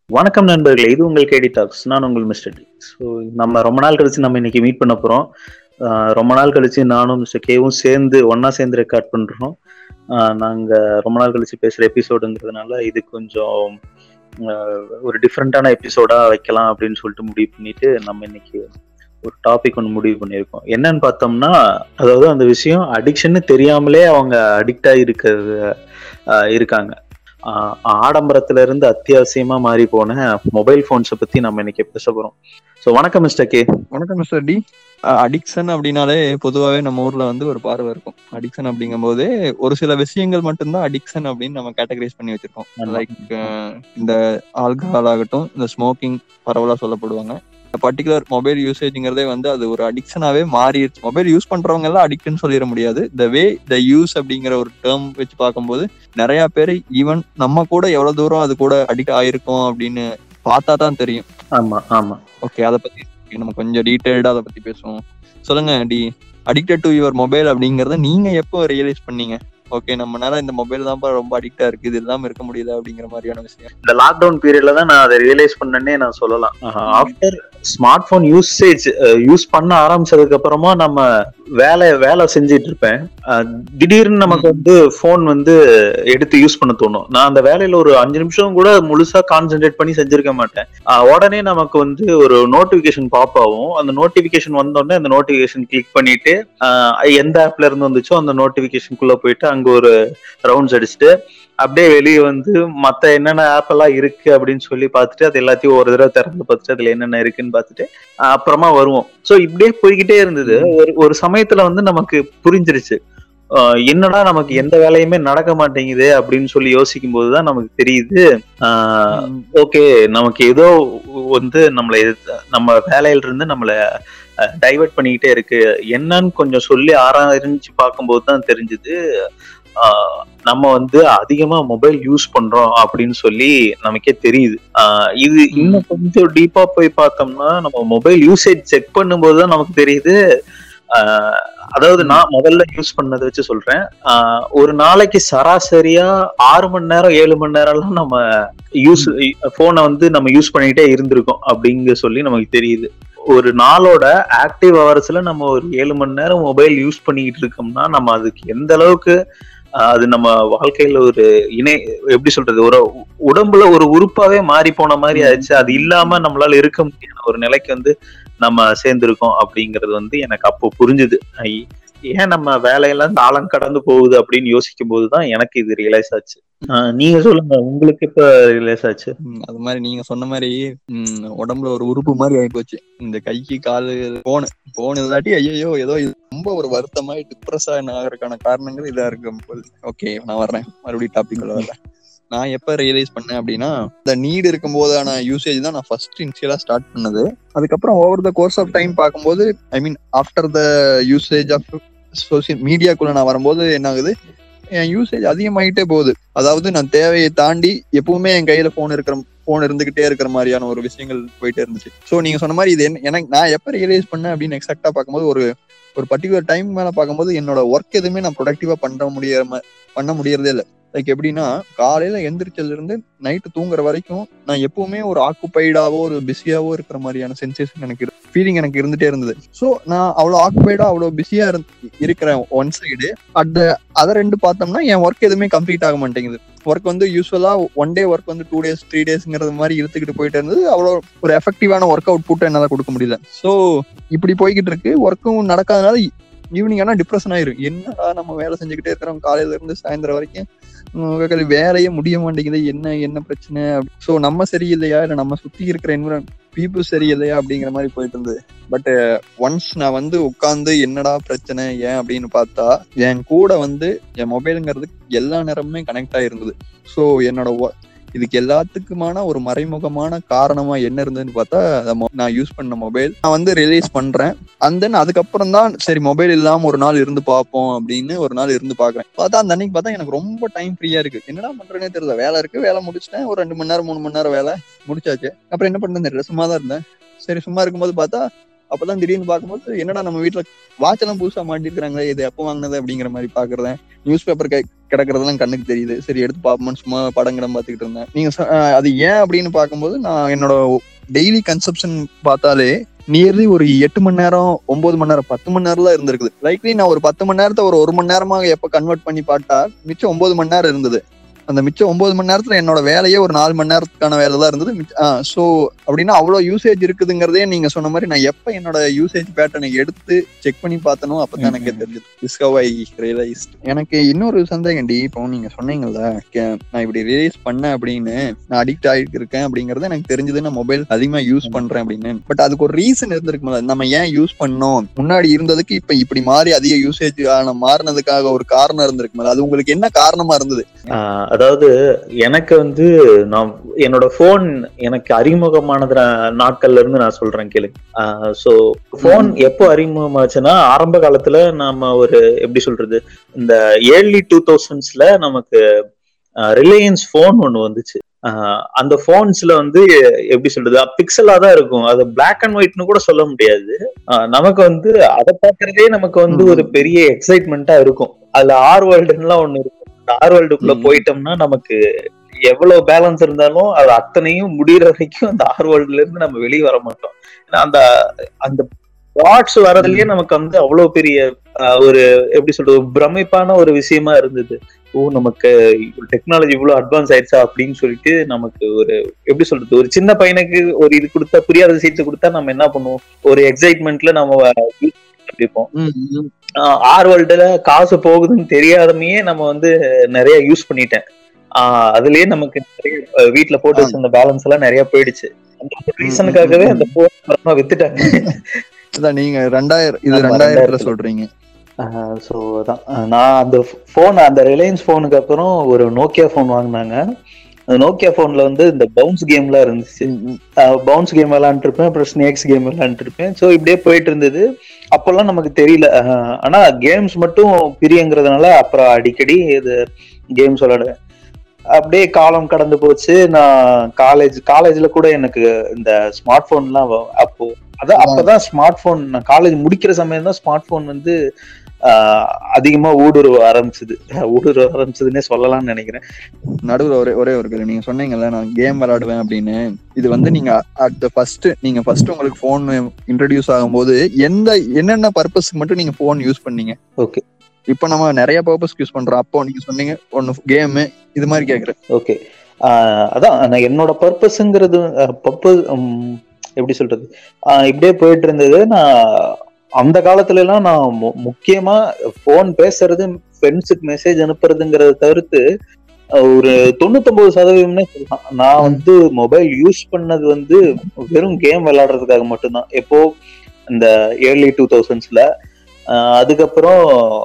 வணக்கம் நண்பர்களே இது உங்கள் கேடி டாக்ஸ் நான் உங்கள் மிஸ்டர் டி ஸோ நம்ம ரொம்ப நாள் கழிச்சு நம்ம இன்னைக்கு மீட் பண்ண போகிறோம் ரொம்ப நாள் கழிச்சு நானும் மிஸ்டர் கேவும் சேர்ந்து ஒன்றா சேர்ந்து ரெக்கார்ட் பண்ணுறோம் நாங்கள் ரொம்ப நாள் கழிச்சு பேசுகிற எபிசோடுங்கிறதுனால இது கொஞ்சம் ஆஹ், ஒரு டிஃப்ரெண்ட்டான எபிசோடாக வைக்கலாம் அப்படின்னு சொல்லிட்டு முடிவு பண்ணிட்டு நம்ம இன்னைக்கு ஒரு டாபிக் ஒன்று முடிவு பண்ணியிருக்கோம் என்னன்னு பார்த்தோம்னா அதாவது அந்த விஷயம் அடிக்ஷன்னு தெரியாமலே அவங்க அடிக்ட் ஆகி இருக்கிறது ஆஹ், இருக்காங்க ஆஹ் ஆடம்பரத்துல இருந்து அத்தியாவசியமா மாறி போன மொபைல் போன்ஸை பத்தி நம்ம இன்னைக்கு பேச போறோம் ஸோ வணக்கம் மிஸ்டர் கே வணக்கம் மிஸ்டர் டி அடிக்ஷன் அப்படின்னாலே பொதுவாகவே நம்ம ஊர்ல வந்து ஒரு பார்வை இருக்கும் அடிக்ஷன் அப்படிங்கும்போது ஒரு சில விஷயங்கள் மட்டும்தான் அடிக்ஷன் அப்படின்னு நம்ம கேட்டகரைஸ் பண்ணி வச்சிருக்கோம் ஆமா. லைக் இந்த ஆல்கஹால் ஆகட்டும் இந்த ஸ்மோக்கிங் பரவலா சொல்லப்படுவாங்க பர்டிகுலர் மொபைல் யூசேஜ்ங்கிறதே வந்து அது ஒரு அடிக்ஷனாவே மாறிடுச்சு மொபைல் யூஸ் பண்றவங்க எல்லாம் அடிக்ட்னு சொல்லிட முடியாது த வே த யூஸ் அப்படிங்கிற ஒரு டேர்ம் வச்சு பார்க்கும்போது நிறைய பேர் ஈவன் நம்ம கூட எவ்வளவு தூரம் அது கூட அடிக்ட் ஆயிருக்கோம் அப்படின்னு பார்த்தா தான் தெரியும் ஆமா ஆமா ஓகே அதை பத்தி நம்ம கொஞ்சம் டீடைல்டா அதை பத்தி பேசுவோம் சொல்லுங்க T addicted to your mobile அப்படிங்கறத நீங்க எப்போ ரியலைஸ் பண்ணீங்க ஓகே நம்மனால இந்த மொபைல் தான்ப்பா ரொம்ப அடிக்டா இருக்கு இது இல்லாம இருக்க முடியல அப்படிங்கிற மாதிரியான விஷயம் இந்த லாக்டவுன் பீரியட்ல தான் நான் அதை ரியலைஸ் பண்ணனே நான் சொல்லலாம் after smart phone usage use பண்ண ஆரம்பிச்சதுக்கு அப்புறமா நம்ம வேலை வேலை செஞ்சிட்டு இருப்பேன் அஹ், திடீர்னு நமக்கு வந்து போன் வந்து எடுத்து யூஸ் பண்ண தோணும் நான் அந்த வேலையில ஒரு அஞ்சு நிமிஷம் கூட முழுசா கான்சென்ட்ரேட் பண்ணி செஞ்சிருக்க மாட்டேன் அஹ், உடனே நமக்கு வந்து ஒரு நோட்டிபிகேஷன் பாப் ஆகும் அந்த நோட்டிபிகேஷன் வந்தோடனே அந்த நோட்டிபிகேஷன் கிளிக் பண்ணிட்டு அஹ், எந்த ஆப்ல இருந்து வந்துச்சோ அந்த நோட்டிபிகேஷனுக்குள்ள போயிட்டு அங்க ஒரு ரவுண்ட்ஸ் அடிச்சுட்டு அப்படியே வெளியே வந்து மத்த என்னென்ன ஆப் எல்லாம் இருக்கு அப்படின்னு சொல்லி பார்த்துட்டு அது எல்லாத்தையும் ஒரு தடவை திறந்து பார்த்துட்டு அதுல என்னென்ன இருக்குன்னு பார்த்துட்டு அஹ் அப்புறமா வருவோம் சோ இப்படியே போய்கிட்டே இருந்தது ஒரு ஒரு சமயத்துல வந்து நமக்கு புரிஞ்சிருச்சு அஹ் என்னடா நமக்கு எந்த வேலையுமே நடக்க மாட்டேங்குது அப்படின்னு சொல்லி யோசிக்கும் போதுதான் நமக்கு தெரியுது ஓகே நமக்கு ஏதோ வந்து நம்மளை எதிர்த்து- நம்ம வேலையில இருந்து நம்மள டைவர்ட் பண்ணிக்கிட்டே இருக்கு என்னன்னு கொஞ்சம் சொல்லி ஆராய்ச்சி பார்க்கும்போது தான் தெரிஞ்சது நம்ம வந்து அதிகமா மொபைல் யூஸ் பண்றோம் அப்படின்னு சொல்லி நமக்கே தெரியுது ஆஹ் இது இன்னும் கொஞ்சம் டீப்பா போய் பார்த்தோம்னா நம்ம மொபைல் யூசேஜ் செக் பண்ணும்போது தான் நமக்கு தெரியுது ஆஹ் அதாவது நான் முதல்ல யூஸ் பண்ணதை வச்சு சொல்றேன் ஆஹ் ஒரு நாளைக்கு சராசரியா ஆறு மணி நேரம் ஏழு மணி நேரம்லாம் நம்ம யூஸ் போனை வந்து நம்ம யூஸ் பண்ணிக்கிட்டே இருந்திருக்கோம் அப்படிங்க சொல்லி நமக்கு தெரியுது ஒரு நாளோட ஆக்டிவ் ஹவர்ஸ்ல நம்ம ஒரு ஏழு மணி நேரம் மொபைல் யூஸ் பண்ணிக்கிட்டு இருக்கோம்னா நம்ம அதுக்கு எந்த அளவுக்கு ஆஹ் அது நம்ம வாழ்க்கையில ஒரு இணை எப்படி சொல்றது ஒரு உடம்புல ஒரு உறுப்பாவே மாறி போன மாதிரி ஆயிடுச்சு அது இல்லாம நம்மளால இருக்க முடியாத ஒரு நிலைக்கு வந்து நம்ம சேர்ந்திருக்கோம் அப்படிங்கிறது வந்து எனக்கு அப்போ புரிஞ்சுது ஐ, ஏன் நம்ம வேலையெல்லாம் காலம் கடந்து போகுது அப்படின்னு யோசிக்கும் போதுதான் எனக்கு இது ரியலைஸ் ஆச்சு ஆஹ் நீங்க சொல்லுங்க உங்களுக்கு இப்ப ரியலைஸ் ஆச்சு ம், அது மாதிரி நீங்க சொன்ன மாதிரி ம், உடம்புல ஒரு உறுப்பு மாதிரி ஆகி போச்சு இந்த கைக்கு காலு போனு போன் இல்லாட்டி ஐயோ ஏதோ இது ரொம்ப ஒரு வருத்தமாய் டிப்ரெஸ் ஆகிறதுக்கான காரணங்கள் இதா இருக்கு ஓகே நான் வர்றேன் மறுபடியும் டாபிக் வரேன் நான் எப்ப ரியலைஸ் பண்ணேன் அப்படின்னா இந்த நீட் இருக்கும்போதான யூசேஜ் தான் நான் ஃபர்ஸ்ட் இனிஷியலா ஸ்டார்ட் பண்ணது அதுக்கப்புறம் over the course of time பார்க்கும்போது I mean after the usage of social மீடியாக்குள்ள நான் வரும்போது என்ன ஆகுது என் யூசேஜ் அதிகமாயிட்டே போகுது அதாவது நான் தேவையை தாண்டி எப்பவுமே என் கையில போன் இருக்கிற போன் இருந்துகிட்டே இருக்கிற மாதிரியான ஒரு விஷயங்கள் போயிட்டே இருந்துச்சு சோ நீங்க சொன்ன மாதிரி இது என்ன- எனக்கு நான் எப்ப ரியலைஸ் பண்ணேன் அப்படின்னு எக்ஸாக்டா பார்க்கும்போது ஒரு ஒரு பர்டிகுலர் டைம் மேல பார்க்கும்போது என்னோட ஒர்க் எதுவுமே நான் ப்ரொடக்டிவா பண்ண முடியற ம- பண்ண முடியறதே இல்லை லைக் எப்படின்னா காலையில எந்திரிச்சதுல இருந்து நைட்டு தூங்குற வரைக்கும் நான் எப்பவுமே ஒரு ஆக்குப்பைடாவோ ஒரு பிஸியாவோ இருக்கிற மாதிரியான சென்சேஷன் எனக்கு ஃபீலிங் எனக்கு இருந்துட்டே இருந்தது ஸோ நான் அவ்வளோ ஆக்குப்பைடா அவ்வளோ பிஸியா இருக்கிறேன் ஒன் சைடு அட் த அதை ரெண்டு பார்த்தோம்னா என் ஒர்க் எதுவுமே கம்ப்ளீட் ஆக மாட்டேங்குது ஒர்க் வந்து யூஸ்வலா ஒன் டே ஒர்க் வந்து டூ டேஸ் த்ரீ டேஸ்ங்கிறது மாதிரி இழுத்துக்கிட்டு போயிட்டு இருந்தது அவ்வளோ ஒரு எஃபெக்டிவான ஒர்க் அவுட் புட்டை என்னால் கொடுக்க முடியல ஸோ இப்படி போய்கிட்டு இருக்கு ஒர்க்கும் நடக்காதனால ஈவினிங் ஆனா டிப்ரெஷன் ஆயிரும் என்னடா நம்ம வேலை செஞ்சுக்கிட்டே இருக்கிறோம் காலையில இருந்து சாயந்தரம் வரைக்கும் உம் வேலையே முடிய மாட்டேங்குது என்ன என்ன பிரச்சனை ஸோ நம்ம சரியில்லையா இல்லை நம்ம சுத்தி இருக்கிற என்விரான் பீப்புள் சரியில்லையா அப்படிங்கிற மாதிரி போயிட்டு இருந்தது பட் ஒன்ஸ் நான் வந்து உட்காந்து என்னடா பிரச்சனை ஏன் அப்படின்னு பார்த்தா என் கூட வந்து என் மொபைலுங்கிறது எல்லா நேரமுமே கனெக்ட் ஆயிருந்தது ஸோ என்னோட wo- இதுக்கு எல்லாத்துக்குமான ஒரு மறைமுகமான காரணமா என்ன இருந்ததுன்னு பார்த்தா அந்த mo- நான் யூஸ் பண்ண மொபைல் நான் வந்து ரிலீஸ் பண்றேன் அண்ட் தென் அதுக்கப்புறம் தான் சரி மொபைல் இல்லாம ஒரு நாள் இருந்து பார்ப்போம் அப்படின்னு ஒரு நாள் இருந்து பாக்குறேன் பார்த்தா அந்த அன்னைக்கு பார்த்தா எனக்கு ரொம்ப டைம் ஃப்ரீயா இருக்கு என்னடா பண்றேனே தெரியல வேலை இருக்கு வேலை முடிச்சிட்டேன் ஒரு ரெண்டு மணி நேரம் மூணு மணி நேரம் வேலை முடிச்சாச்சு அப்புறம் என்ன பண்றேன்னு தெரியல சும்மா தான் இருந்தேன் சரி சும்மா இருக்கும்போது பார்த்தா அப்பதான் திடீர்னு பார்க்கும்போது என்னடா நம்ம வீட்டுல வாட்ச் எல்லாம் புதுசா மாட்டிருக்காங்களே இது எப்போ வாங்கினது அப்படிங்கிற மாதிரி பாக்குறேன் நியூஸ் பேப்பர் கிடக்குறதெல்லாம் கண்ணுக்கு தெரியுது சரி எடுத்து பார்ப்போம்னு சும்மா படங்கிடம் பார்த்துக்கிட்டு இருந்தேன் நீங்க சொ- அஹ் அது ஏன் அப்படின்னு பார்க்கும்போது நான் என்னோட டெய்லி கன்சப்ஷன் பார்த்தாலே நியர்லி ஒரு எட்டு மணி நேரம் ஒன்பது மணி நேரம் பத்து மணி நேரம் தான் இருந்திருக்குது லைக்லி நான் ஒரு பத்து மணி நேரத்தை ஒரு ஒரு மணி நேரமாக எப்ப கன்வெர்ட் பண்ணி பார்த்தா மிச்சம் ஒன்பது மணி நேரம் இருந்தது அந்த மிச்சம் ஒன்பது மணி நேரத்துல என்னோட வேலையே ஒரு நாலு மணி நேரத்துக்கான வேலை தான் இருந்தது ஸோ அப்படின்னா அவ்வளோ யூசேஜ் இருக்குதுங்கிறதே நீங்க சொன்ன மாதிரி நான் எப்ப என்னோட யூசேஜ் பேட்டர்னை எடுத்து செக் பண்ணி பார்த்தனோ அப்பதான் எனக்கு தெரிஞ்சது இஸ் ஹவ் ஐ ரியலைஸ்ட் எனக்கு இன்னொரு சந்தேகம் டி இப்போ நீங்க சொன்னீங்கல்ல கே- நான் இப்படி ரியலைஸ் பண்ணேன் அப்படின்னு நான் அடிக்ட் ஆகிட்டு இருக்கேன் அப்படிங்கறது எனக்கு தெரிஞ்சது நான் மொபைல் அதிகமா யூஸ் பண்றேன் அப்படின்னு பட் அதுக்கு ஒரு ரீசன் இருந்திருக்கும்ல நம்ம ஏன் யூஸ் பண்ணோம் முன்னாடி இருந்ததுக்கு இப்ப இப்படி மாறி அதிக யூசேஜ் ஆன மாறினதுக்காக ஒரு காரணம் இருந்திருக்கும்ல அது உங்களுக்கு என்ன காரணமா இருந்தது ஆஹ் அதாவது எனக்கு வந்து நான் என்னோட போன் எனக்கு அறிமுகமானது நான் நாட்கள்ல இருந்து நான் சொல்றேன் கேளு சோ போன் எப்போ அறிமுகமாச்சுன்னா ஆரம்ப காலத்துல நாம ஒரு எப்படி சொல்றது இந்த ஏர்லி டூ தௌசண்ட்ஸ்ல நமக்கு ரிலையன்ஸ் போன் ஒண்ணு வந்துச்சு ஆஹ் அந்த போன்ஸ்ல வந்து எப்படி சொல்றது பிக்சலா தான் இருக்கும் அது பிளாக் அண்ட் ஒயிட்னு கூட சொல்ல முடியாது ஆஹ் நமக்கு வந்து அதை பார்க்கறதே நமக்கு வந்து ம். ஒரு பெரிய எக்ஸைட்மெண்ட்டா இருக்கும் அதுல ஆர் வேர்ல்டுலாம் ஒண்ணு இருக்கும் ஆர் வேர்ல்டுக்குள்ள ம். போயிட்டோம்னா நமக்கு எவ்வளவு பேலன்ஸ் இருந்தாலும் அது அத்தனையும் முடியற வரைக்கும் அந்த ஆர் வேர்ல்டுல இருந்து நம்ம வெளியே வர மாட்டோம் ஏன்னா அந்த அந்த தாட்ஸ் வரதுலயே நமக்கு வந்து அவ்வளவு பெரிய ஆஹ், ஒரு எப்படி சொல்றது பிரமிப்பான ஒரு விஷயமா இருந்தது ஓ நமக்கு டெக்னாலஜி இவ்வளவு அட்வான்ஸ் ஆயிடுச்சா அப்படின்னு சொல்லிட்டு நமக்கு ஒரு எப்படி சொல்றது ஒரு சின்ன பையனுக்கு ஒரு இது கொடுத்தா புரியாத விஷயத்தை கொடுத்தா நம்ம என்ன பண்ணுவோம் ஒரு எக்ஸைட்மெண்ட்ல நம்ம இருப்போம் ஆர் வேர்ல்டுல காசு போகுதுன்னு தெரியாதமையே நம்ம வந்து நிறைய யூஸ் பண்ணிட்டேன் ஆஹ் அதுலயே நமக்கு நிறைய அஹ் வீட்ல போட்டு வச்சிருந்த பேலன்ஸ் எல்லாம் நிறைய போயிடுச்சு அந்த ரீசனுக்காகவே அந்த போன் வித்துட்டாங்க அதான் நீங்க ரெண்டாயிரம் இது ஆமா, ரெண்டாயிரத்துல ரெண்டாயிரத்துல. சொல்றீங்க ஸோ அதான் அஹ் நான் அந்த ஃபோன் அந்த ரிலையன்ஸ் ஃபோனுக்கு அப்புறம் ஒரு நோக்கியா ஃபோன் வாங்கினாங்க அந்த நோக்கியா ஃபோன்ல வந்து இந்த பவுன்ஸ் கேம்லாம் இருந்துச்சு பவுன்ஸ் கேம் விளாண்டுருப்பேன் அப்புறம் ஸ்னேக்ஸ் கேம் விளாண்டுருப்பேன் ஸோ இப்படியே போயிட்டு இருந்தது அப்போல்லாம் நமக்கு தெரியல அஹ் ஆனா கேம்ஸ் மட்டும் பிரியங்கிறதுனால அப்புறம் அடிக்கடி இது கேம்ஸ் விளாடுவேன் அப்படியே காலம் கடந்து போச்சு நான் காலேஜ் காலேஜ்ல கூட எனக்கு இந்த ஸ்மார்ட் போன்லாம் அப்போ அதான் அப்பதான் ஸ்மார்ட் போன் நான் காலேஜ் முடிக்கிற சமயம் தான் ஸ்மார்ட் போன் வந்து ஆஹ் அதிகமா ஊடுருவ ஆரம்பிச்சது ஊடுருவ ஆரம்பிச்சதுன்னே சொல்லலாம்னு நினைக்கிறேன் நடுவுல ஒரே ஒரே ஒரு கேள்வி நீங்க சொன்னீங்கல்ல நான் கேம் விளையாடுவேன் அப்படின்னு இது வந்து நீங்க அட் ஃபர்ஸ்ட் நீங்க ஃபர்ஸ்ட் உங்களுக்கு போன் இன்ட்ரடியூஸ் ஆகும்போது எந்த என்னென்ன பர்பஸ்க்கு மட்டும் நீங்க போன் யூஸ் பண்ணீங்க ஓகே இப்ப நம்ம நிறைய பர்பஸ்க்கு யூஸ் பண்றோம் அப்போ நீங்க சொன்னீங்க ஒன்னு கேம் இது மாதிரி கேக்குறேன் ஓகே அதான் நான் என்னோட பர்பஸ்ங்கிறது பர்பஸ் எப்படி சொல்றது ஆஹ் இப்படியே போயிட்டு இருந்தது நான் அந்த காலத்துல எல்லாம் நான் மு- முக்கியமா போன் பேசுறது ஃப்ரெண்ட்ஸுக்கு மெசேஜ் அனுப்புறதுங்கிறத தவிர்த்து அஹ் ஒரு தொண்ணூத்தொன்பது சதவீதம்னே சொல்லலாம் நான் வந்து மொபைல் யூஸ் பண்ணது வந்து வெறும் கேம் விளையாடுறதுக்காக மட்டும்தான் எப்போ இந்த ஏர்லி டூ தௌசண்ட்ஸ்ல அதுக்கப்புறம்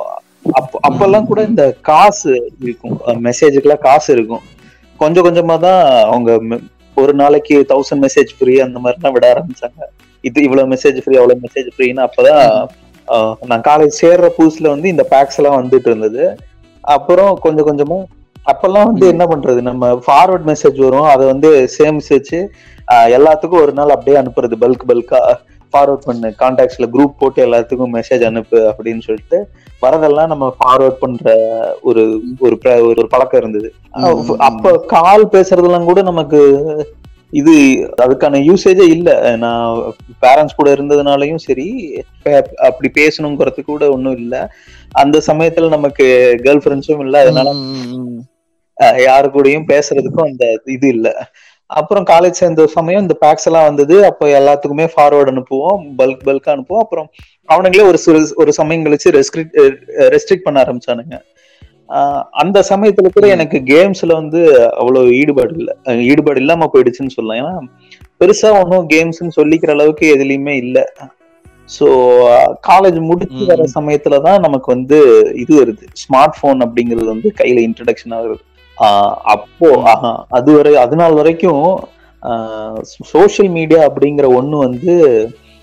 அப்ப அப்பெல்லாம் கூட இந்த காசு இருக்கும் மெசேஜுக்கெல்லாம் காசு இருக்கும் கொஞ்சம் கொஞ்சமா தான் அவங்க மெ- ஒரு நாளைக்கு தௌசண்ட் மெசேஜ் ஃப்ரீ அந்த மாதிரிலாம் விட ஆரம்பிச்சாங்க இது இவ்வளவு மெசேஜ் ஃப்ரீ அவ்வளவு மெசேஜ் ஃப்ரீன்னு அப்பதான் ஆஹ், நான் காலேஜ் சேர்ற புதுசுல வந்து இந்த பேக்ஸ் எல்லாம் வந்துட்டு இருந்தது அப்புறம் கொஞ்சம் கொஞ்சமா அப்பெல்லாம் வந்து என்ன பண்றது நம்ம ஃபார்வர்ட் மெசேஜ் வரும் அதை வந்து சேமிச்சு வச்சு ஆஹ், எல்லாத்துக்கும் ஒரு நாள் அப்படியே அனுப்புறது பல்க் பல்கா ஃபார்வர்ட் பண்ணு கான்டாக்ட்ஸ்ல குரூப் போட்டு எல்லாத்துக்கும் மெசேஜ் அனுப்பு அப்படின்னு சொல்லிட்டு வரதெல்லாம் நம்ம ஃபார்வர்ட் பண்ற ஒரு ஒரு பிர- ஒரு பழக்கம் இருந்தது ம். அப்ப கால் பேசுறதெல்லாம் கூட நமக்கு இது அதுக்கான யூசேஜே இல்ல நான் பேரண்ட்ஸ் கூட இருந்ததுனாலயும் சரி பே- அப்படி பேசணுங்கிறதுக்கு கூட ஒண்ணும் இல்ல அந்த சமயத்துல நமக்கு கேர்ள் ஃப்ரெண்ட்ஸும் இல்ல அதனால அஹ், யாரு கூடயும் பேசுறதுக்கும் அந்த இது இல்ல அப்புறம் காலேஜ் சேர்ந்த சமயம் இந்த பேக்ஸ் எல்லாம் வந்தது அப்போ எல்லாத்துக்குமே ஃபார்வர்ட் அனுப்புவோம் பல்க் பல்கா அனுப்புவோம் அப்புறம் அவனுங்களே ஒரு சிறு- ஒரு சமயம் கழிச்சு ரெஸ்ட்ரிக்ட் ரெஸ்ட்ரிக்ட் பண்ண ஆரம்பிச்சானுங்க ஆஹ் அந்த சமயத்துல கூட ம். எனக்கு கேம்ஸ்ல வந்து அவ்வளவு ஈடுபாடு இல்ல அஹ் ஈடுபாடு இல்லாம போயிடுச்சுன்னு சொல்லலாம் ஏன்னா பெருசா ஒன்றும் கேம்ஸ்னு சொல்லிக்கிற அளவுக்கு எதுலயுமே இல்ல ஸோ காலேஜ் முடிச்சு வர ம். சமயத்துல தான் நமக்கு வந்து இது வருது ஸ்மார்ட் போன் அப்படிங்கிறது வந்து கையில இன்ட்ரடக்ஷன் ஆகுது ஆஹ் அப்போ ம். ஆஹா, அது வரை அது நாள் வரைக்கும் சோஷியல் மீடியா அப்படிங்கிற ஒண்ணு வந்து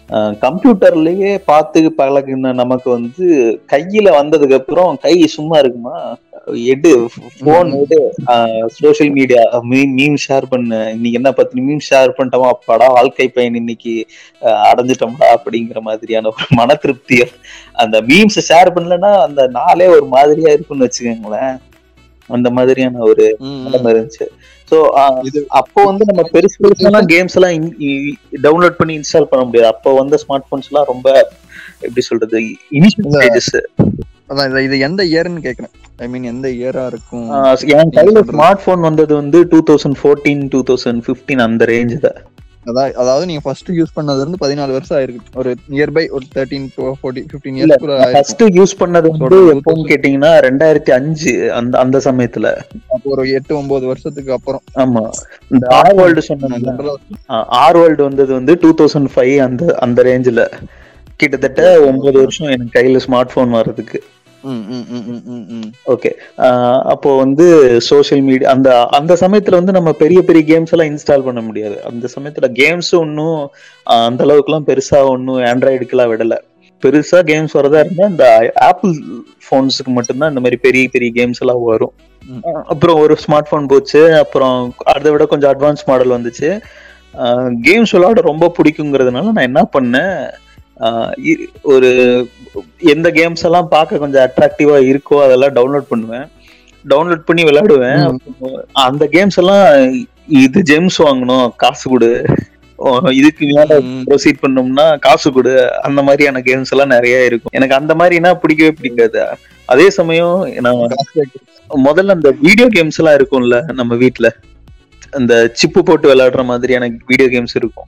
கம்ப்யூட்டர்லயே பார்த்து பழகுன நமக்கு வந்து கையில வந்ததுக்கு அப்புறம் கை சும்மா இருக்குமா எடு போன் எடு சோசியல் மீடியா மீம் ஷேர் பண்ணு இன்னைக்கு என்ன பத்து மீம் ஷேர் பண்ணிட்டோமா அப்பாடா வாழ்க்கை பயன் இன்னைக்கு அஹ், அடைஞ்சிட்டோம்டா அப்படிங்கிற மாதிரியான ஒரு மன திருப்திய அந்த மீம்ஸ் ஷேர் பண்ணலன்னா அந்த நாளே ஒரு மாதிரியா இருக்கும்னு வச்சுக்கோங்களேன் அந்த மாதிரியான ஒரு ம், ம். நிலைமை இருந்துச்சு ஸோ இது அப்போ வந்து நம்ம பெருசு பெருசாலாம் கேம்ஸ் எல்லாம் டவுன்லோட் பண்ணி இன்ஸ்டால் பண்ண முடியாது அப்போ வந்த ஸ்மார்ட் போன்ஸ் எல்லாம் ரொம்ப எப்படி சொல்றது இனிஷியல் இல்ல. ஸ்டேஜஸ் அதான் இது- இது எந்த இயர்னு கேக்குறேன் ஐ மீன் எந்த இயரா இருக்கும் என் கையில சொல்றது. ஸ்மார்ட் போன் வந்தது வந்து two thousand fourteen two thousand fifteen அந்த ரேஞ்ச் தான் அதாவது அதாவது நீங்க ஃபர்ஸ்ட் யூஸ் பண்ணதுல இருந்து பதினாலு வருஷம் ஆயிருக்கு ஒரு நியர்பை ஒரு தேர்ட்டீன் ஃபோர்டீன் ஃபிஃப்டீன் இல்ல, இயர்ஸ்க்குள்ள ஆயிருக்கும் ஃபர்ஸ்ட் யூஸ் பண்ணது வந்து சொல்றது எப்போன்னு கேட்டீங்கன்னா ரெண்டாயிரத்தி அஞ்சு அந்த அந்த சமயத்துல அப்போ ஒரு எட்டு ஒன்பது வருஷத்துக்கு அப்புறம் ஆமா இந்த ஆர் வேர்ல்டு சொன்னாங்க ஜென்ரலா ஆர் வேர்ல்டு வந்தது வந்து டூ தௌசண்ட் ஃபைவ் அந்த அந்த ரேஞ்சில் கிட்டத்தட்ட ஒன்பது வருஷம் எனக்கு கையில ஸ்மார்ட் போன் வர்றதுக்கு ம் ம் ம் ம் ம் ம் ஓகே அப்போ வந்து சோஷியல் மீடியா அந்த அந்த சமயத்துல வந்து நம்ம பெரிய பெரிய கேம்ஸ் எல்லாம் இன்ஸ்டால் பண்ண முடியாது அந்த சமயத்துல கேம்ஸ் ஒன்றும் அந்த அளவுக்குலாம் பெருசா ஒன்றும் ஆண்ட்ராய்டுக்கெல்லாம் விடல பெருசா கேம்ஸ் வரதா இருந்தா இந்த ஆப்பிள் போன்ஸுக்கு மட்டும்தான் இந்த மாதிரி பெரிய பெரிய கேம்ஸ் எல்லாம் வரும் ம். அஹ் அப்புறம் ஒரு ஸ்மார்ட் போன் போச்சு அப்புறம் அதை விட கொஞ்சம் அட்வான்ஸ் மாடல் வந்துச்சு கேம்ஸ் விளையாட ரொம்ப பிடிக்குங்கிறதுனால நான் என்ன பண்ணேன் அஹ் இ- ஒரு எந்த கேம்ஸ் எல்லாம் பார்க்க கொஞ்சம் அட்ராக்டிவா இருக்கோ அதெல்லாம் டவுன்லோட் பண்ணுவேன் டவுன்லோட் பண்ணி விளையாடுவேன் ம். அப்போ அந்த கேம்ஸ் எல்லாம் இது ஜெம்ஸ் வாங்கணும் காசு கொடு ஓ, இதுக்கு மேல ம். ப்ரொசீட் பண்ணோம்னா காசு கொடு அந்த மாதிரியான கேம்ஸ் எல்லாம் நிறைய இருக்கும் எனக்கு அந்த மாதிரினா பிடிக்கவே பிடிக்காது அதே சமயம் நான் காசு வைக்க- முதல்ல அந்த வீடியோ கேம்ஸ் எல்லாம் இருக்கும்ல நம்ம வீட்ல அந்த சிப்பு போட்டு விளையாடுற மாதிரியான வீடியோ கேம்ஸ் இருக்கும்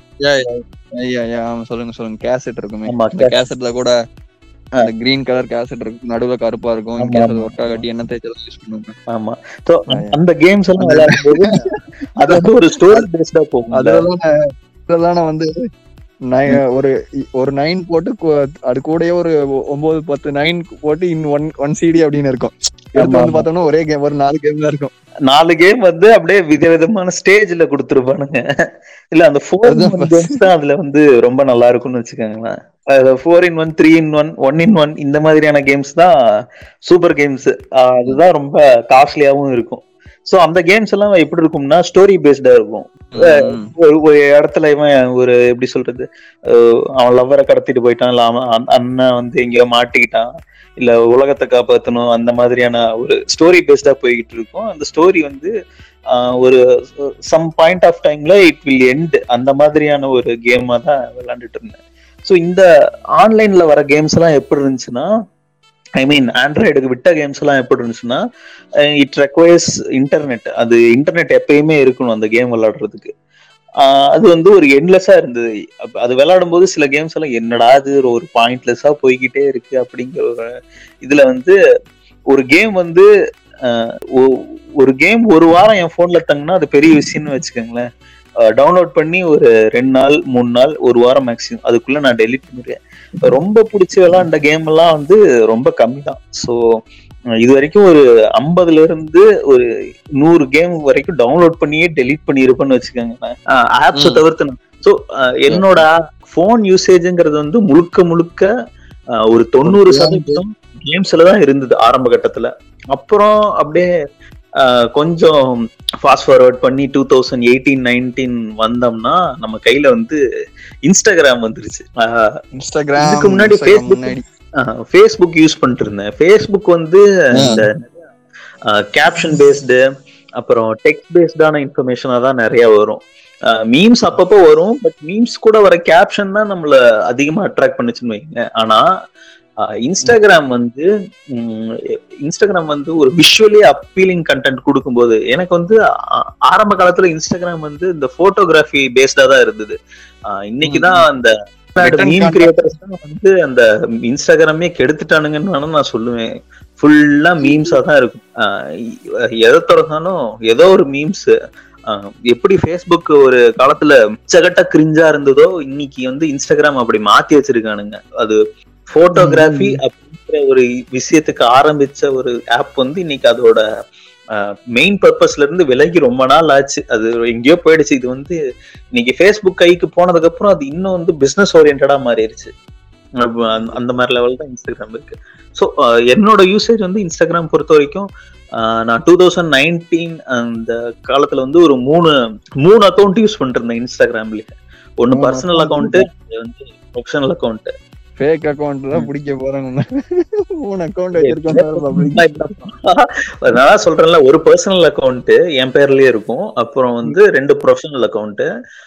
ஐயா ஐயா ஆமா சொல்லுங்க சொல்லுங்க கேசட் இருக்குமே ஆமா, இந்த கேசட்ல கூட அந்த கிரீன் கலர் கேசட் இருக்கும் நடுவுல கருப்பா இருக்கும் ஆமா, இன்கேஸ் அது ஆமா. ஒர்க் ஆகாட்டி என்ன தேய்ச்சாலும் யூஸ் பண்ணுவாங்க ஆமா சோ ஆ, அந்த கேம்ஸ் எல்லாம் விளையாடும்போது அது வந்து ஒரு ஸ்டோரி பேஸ்டா போகும் அதுலதான் நான் அதுலதான் நான் வந்து நை- ஒரு ஒரு நைன் போட்டு கு- அது கூடயே ஒரு ஒ- ஒன்பது பத்து நைன் போட்டு இன் ஒன் ஒன் சிடி அப்படின்னு இருக்கும் எடுத்து வந்து ஆமா. பார்த்தோம்னா ஒரே கேம் ஒரு நாலு கேம் தான் இருக்கும் நாலு கேம் வந்து அப்படியே விதவிதமான ஸ்டேஜ்ல கொடுத்துருப்பானுங்க இல்ல அந்த ஃபோர் அதுதான் first. கேம்ஸ் தான் அதுல வந்து ரொம்ப நல்லா இருக்கும்னு வச்சுக்கோங்களேன் four in one three in one one in one இந்த மாதிரியான கேம்ஸ் தான் சூப்பர் கேம்ஸ் அதுதான் ரொம்ப காஸ்ட்லியாவும் இருக்கும் சோ அந்த கேம்ஸ் எல்லாம் எப்படி இருக்கும்னா ஸ்டோரி பேஸ்டா இருக்கும் ம், ஒரு ஒரு இடத்துல இவன் ஒரு எப்படி சொல்றது அஹ் அவன் லவ்வரை கடத்திட்டு போயிட்டான் இல்ல அவன் அண்ண- அண்ணன் வந்து எங்கேயோ மாட்டிக்கிட்டான் இல்ல உலகத்தை காப்பாத்தணும் அந்த மாதிரியான ஒரு ஸ்டோரி பேஸ்டா போய்கிட்டு இருக்கும் அந்த ஸ்டோரி வந்து ஆஹ் ஒரு சம் பாயிண்ட் ஆஃப் டைம்ல இட் வில் எண்ட் அந்த மாதிரியான ஒரு கேமா தான் விளையாண்டுட்டு இருந்தேன் ஸோ இந்த ஆன்லைன்ல வர கேம்ஸ் எல்லாம் எப்படி இருந்துச்சுன்னா ஐ மீன் ஆண்ட்ராய்டுக்கு விட்ட கேம்ஸ் எல்லாம் எப்படி இருந்துச்சுன்னா இட் ரெக்வயர்ஸ் இன்டர்நெட் அது இன்டர்நெட் எப்பயுமே இருக்கணும் அந்த கேம் விளையாடுறதுக்கு ஆஹ் அது வந்து ஒரு எண்ட்லெஸ்ஸா இருந்தது அப்ப அது விளையாடும் போது சில கேம்ஸ் எல்லாம் என்னடா இது ஒரு பாயிண்ட்லெஸ்ஸா போய்கிட்டே இருக்கு அப்படிங்கிற ஒரு இதுல வந்து ஒரு கேம் வந்து ஆஹ் ஒ- ஒரு கேம் ஒரு வாரம் என் போன்ல தங்கினா அது பெரிய விஷயம்னு வச்சுக்கோங்களேன் டவுன்லோட் பண்ணி ஒரு ரெண்டு நாள் மூணு நாள் ஒரு வாரம் மேக்ஸிமம் அதுக்குள்ள நான் டெலிட் பண்ணிடுவேன் ரொம்ப பிடிச்சி விளையாண்ட கேம் எல்லாம் வந்து ரொம்ப கம்மி தான் ஸோ இது வரைக்கும் ஒரு ஐம்பதுல இருந்து ஒரு நூறு கேம் வரைக்கும் டவுன்லோட் பண்ணியே டெலீட் பண்ணியிருப்பேன்னு வச்சுக்கோங்க ஆப்ஸை ம். தவிர்த்து ஸோ என்னோட ஃபோன் யூசேஜ்ங்கிறது வந்து முழுக்க முழுக்க அஹ், ஒரு தொண்ணூறு சதவீதம் கேம்ஸ்ல தான் இருந்தது ஆரம்ப கட்டத்துல அப்புறம் அப்படியே அஹ், கொஞ்சம் ஃபாஸ்ட் ஃபார்வர்ட் பண்ணி டூ தௌசண்ட் எயிட்டீன் நைன்டீன் வந்தோம்னா நம்ம கையில வந்து இன்ஸ்டாகிராம் வந்துருச்சு அஹ், இன்ஸ்டாகிராம் இதுக்கு முன்னாடி இன்ஸ்டாகிராம் Facebook முன்னாடி ஃபேஸ்புக் யூஸ் பண்ணிட்டு இருந்தேன் ஃபேஸ்புக் வந்து இந்த கேப்ஷன் பேஸ்டு அப்புறம் டெக்ஸ்ட் பேஸ்டான இன்ஃபர்மேஷனா தான் நிறைய வரும் மீம்ஸ் அப்பப்போ வரும் பட் மீம்ஸ் கூட வர கேப்ஷன் தான் நம்மள அதிகமா அட்ராக்ட் பண்ணுச்சுன்னு வைங்க ஆனா இன்ஸ்டாகிராம் வந்து உம், இன்ஸ்டாகிராம் வந்து ஒரு விஷுவலி அப்பீலிங் கண்டென்ட் கொடுக்கும்போது எனக்கு வந்து ஆ- ஆரம்ப காலத்துல இன்ஸ்டாகிராம் வந்து இந்த போட்டோகிராஃபி பேஸ்டா தான் இருந்தது ஆஹ் இன்னைக்குதான் அந்த Written மீம் content. கிரியேட்டர்ஸ் தான் வந்து அந்த இன்ஸ்டாகிராமே கெடுத்துட்டானுங்கன்னு வேணா நான் சொல்லுவேன் ஃபுல்லா மீம்ஸா தான் இருக்கும் ஆஹ் எதை திறந்தாலும் ஏதோ ஒரு மீம்ஸ் எப்படி ஃபேஸ்புக் ஒரு காலத்துல உச்சகட்ட கிரிஞ்சா இருந்ததோ இன்னைக்கு வந்து இன்ஸ்டாகிராம் அப்படி மாத்தி வச்சிருக்கானுங்க அது போட்டோகிராஃபி அப்படிங்கிற ஒரு விஷயத்துக்கு ஆரம்பிச்ச ஒரு ஆப் வந்து இன்னைக்கு அதோட மெயின் பர்பஸ்ல இருந்து விலகி ரொம்ப நாள் ஆச்சு அது எங்கேயோ போயிடுச்சு இது வந்து இன்னைக்கு ஃபேஸ்புக் கைக்கு போனதுக்கு அப்புறம் அது இன்னும் வந்து பிசினஸ் ஓரியன்டா மாறிடுச்சு அப்ப அந்த- அந்த மாதிரி லெவல் தான் இன்ஸ்டாகிராம் இருக்கு ஸோ என்னோட யூசேஜ் வந்து இன்ஸ்டாகிராம் பொறுத்த வரைக்கும் ஆஹ் நான் டூ தௌசண்ட் நைன்டீன் அந்த காலத்துல வந்து ஒரு மூணு மூணு அக்கௌண்ட் யூஸ் பண்ணிட்டு இருந்தேன் இன்ஸ்டாகிராம்ல ஒன்னு மூணு பர்சனல் account அக்கௌண்ட் வந்து ப்ரொஃபஷனல் அக்கௌண்ட் ஃபேக் அக்கௌண்ட்ல பிடிக்க போறாங்க மூணு அக்கௌண்ட் வச்சிருக்கோம் பப்ளிக் நான் சொல்றேன்ல ஒரு பர்சனல் அக்கௌண்ட் என் பேர்லயே இருக்கும் அப்புறம் வந்து ரெண்டு ப்ரொஃபஷனல் அக்கௌண்ட்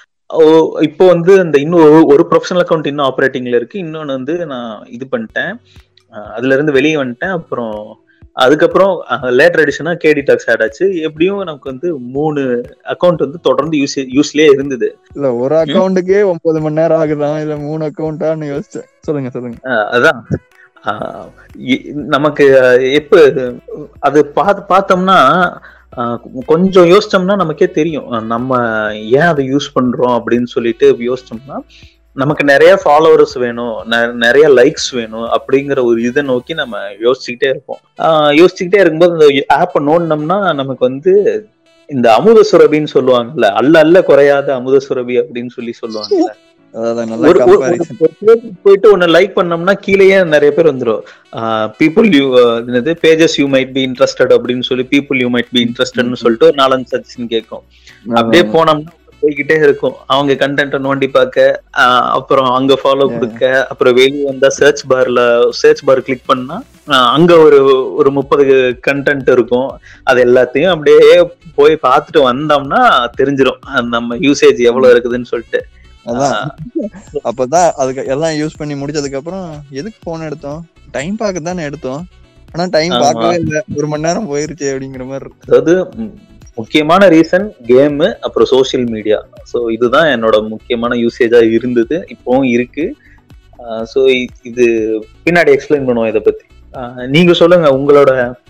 இப்போ வந்து இந்த இன்னும் ஒரு- ஒரு ப்ரொஃபஷனல் அக்கௌண்ட் இன்னும் ஆப்ரேட்டிங்ல இருக்கு இன்னொன்னு வந்து நான் இது பண்ணிட்டேன் அஹ் அதுல இருந்து வெளியே வந்துட்டேன் அப்புறம் அதுக்கப்புறம் லேட்டர் எடிஷனா கேடி டாக்ஸ் ஆட் ஆச்சு எப்படியும் நமக்கு வந்து மூணு அக்கௌண்ட் வந்து தொடர்ந்து யூஸ் யூஸ்லயே இருந்தது இல்ல ஒரு அக்கௌண்ட்டுக்கே ஒன்பது மணி நேரம் ஆகுதான் இல்ல மூணு அக்கௌண்டான்னு யோசிச்சேன் சொல்லுங்க சொல்லுங்க அஹ் அதான் அஹ் இ- நமக்கு அஹ், எப்ப அது பார்த்து பார்த்தோம்னா அஹ், கொஞ்சம் யோசிச்சோம்னா நமக்கே தெரியும் அஹ், நம்ம ஏன் அதை யூஸ் பண்றோம் அப்படின்னு சொல்லிட்டு யோசிச்சோம்னா நமக்கு நிறைய ஃபாலோவர்ஸ் வேணும் நெ- நிறைய லைக்ஸ் வேணும் அப்படிங்கிற ஒரு இதை நோக்கி நம்ம யோசிச்சுக்கிட்டே இருப்போம் அஹ், யோசிச்சுக்கிட்டே இருக்கும்போது இந்த ஆப்பை நோண்டினோம்னா நமக்கு வந்து இந்த அமுத சுரபின்னு சொல்லுவாங்கல்ல அல்ல அல்ல குறையாத அமுத சுரபி அப்படின்னு சொல்லி சொல்லுவாங்கல்ல அதான் நல்ல ஒரு ஒரு- கம்பாரிசன் ஒரு page போயிட்டு ஒன்னு லைக் பண்ணோம்னா கீழேயே நிறைய பேர் வந்துரும் பீப்புள் யூ என்னது pages you might be interested அப்படின்னு சொல்லி பீப்புள் யூ மைட் பி இன்ட்ரெஸ்டட்னு சொல்லிட்டு ஒரு நாலஞ்சு சஜஷன் கேட்கும் அப்படியே போனோம்னா போய்கிட்டே இருக்கும் அவங்க கண்டென்ட்டை நோண்டி பார்க்க ஆஹ் அப்புறம் அங்க ஃபாலோ கொடுக்க அப்புறம் வெளியே வந்தா சர்ச் பார்ல சர்ச் பார் கிளிக் பண்ணா ஆஹ் அங்க ஒரு ஒரு முப்பது கண்டென்ட் இருக்கும் அது எல்லாத்தையும் அப்படியே போய் பார்த்துட்டு வந்தோம்னா தெரிஞ்சிரும் அஹ் நம்ம யூசேஜ் எவ்வளவு இருக்குதுன்னு சொல்லிட்டு அதான் அப்பதான் அதுக்கு எல்லாம் யூஸ் பண்ணி முடிச்சதுக்கு அப்புறம் எதுக்கு போன் எடுத்தோம் டைம் பார்க்க தானே எடுத்தோம் ஆனா டைம் ஆமா. பார்க்கவே இல்ல ஒரு மணி நேரம் போயிருச்சு அப்படிங்கிற மாதிரி இருக்கு. அதாவது ம், முக்கியமான ரீசன் கேம் அப்புறம் சோஷியல் மீடியா ஸோ இதுதான் என்னோட முக்கியமான யூசேஜா இருந்தது இப்போவும் இருக்கு ஸோ இது பின்னாடி எக்ஸ்பிளைன் பண்ணுவோம் இதை பத்தி ஆஹ் நீங்க சொல்லுங்க உங்களோட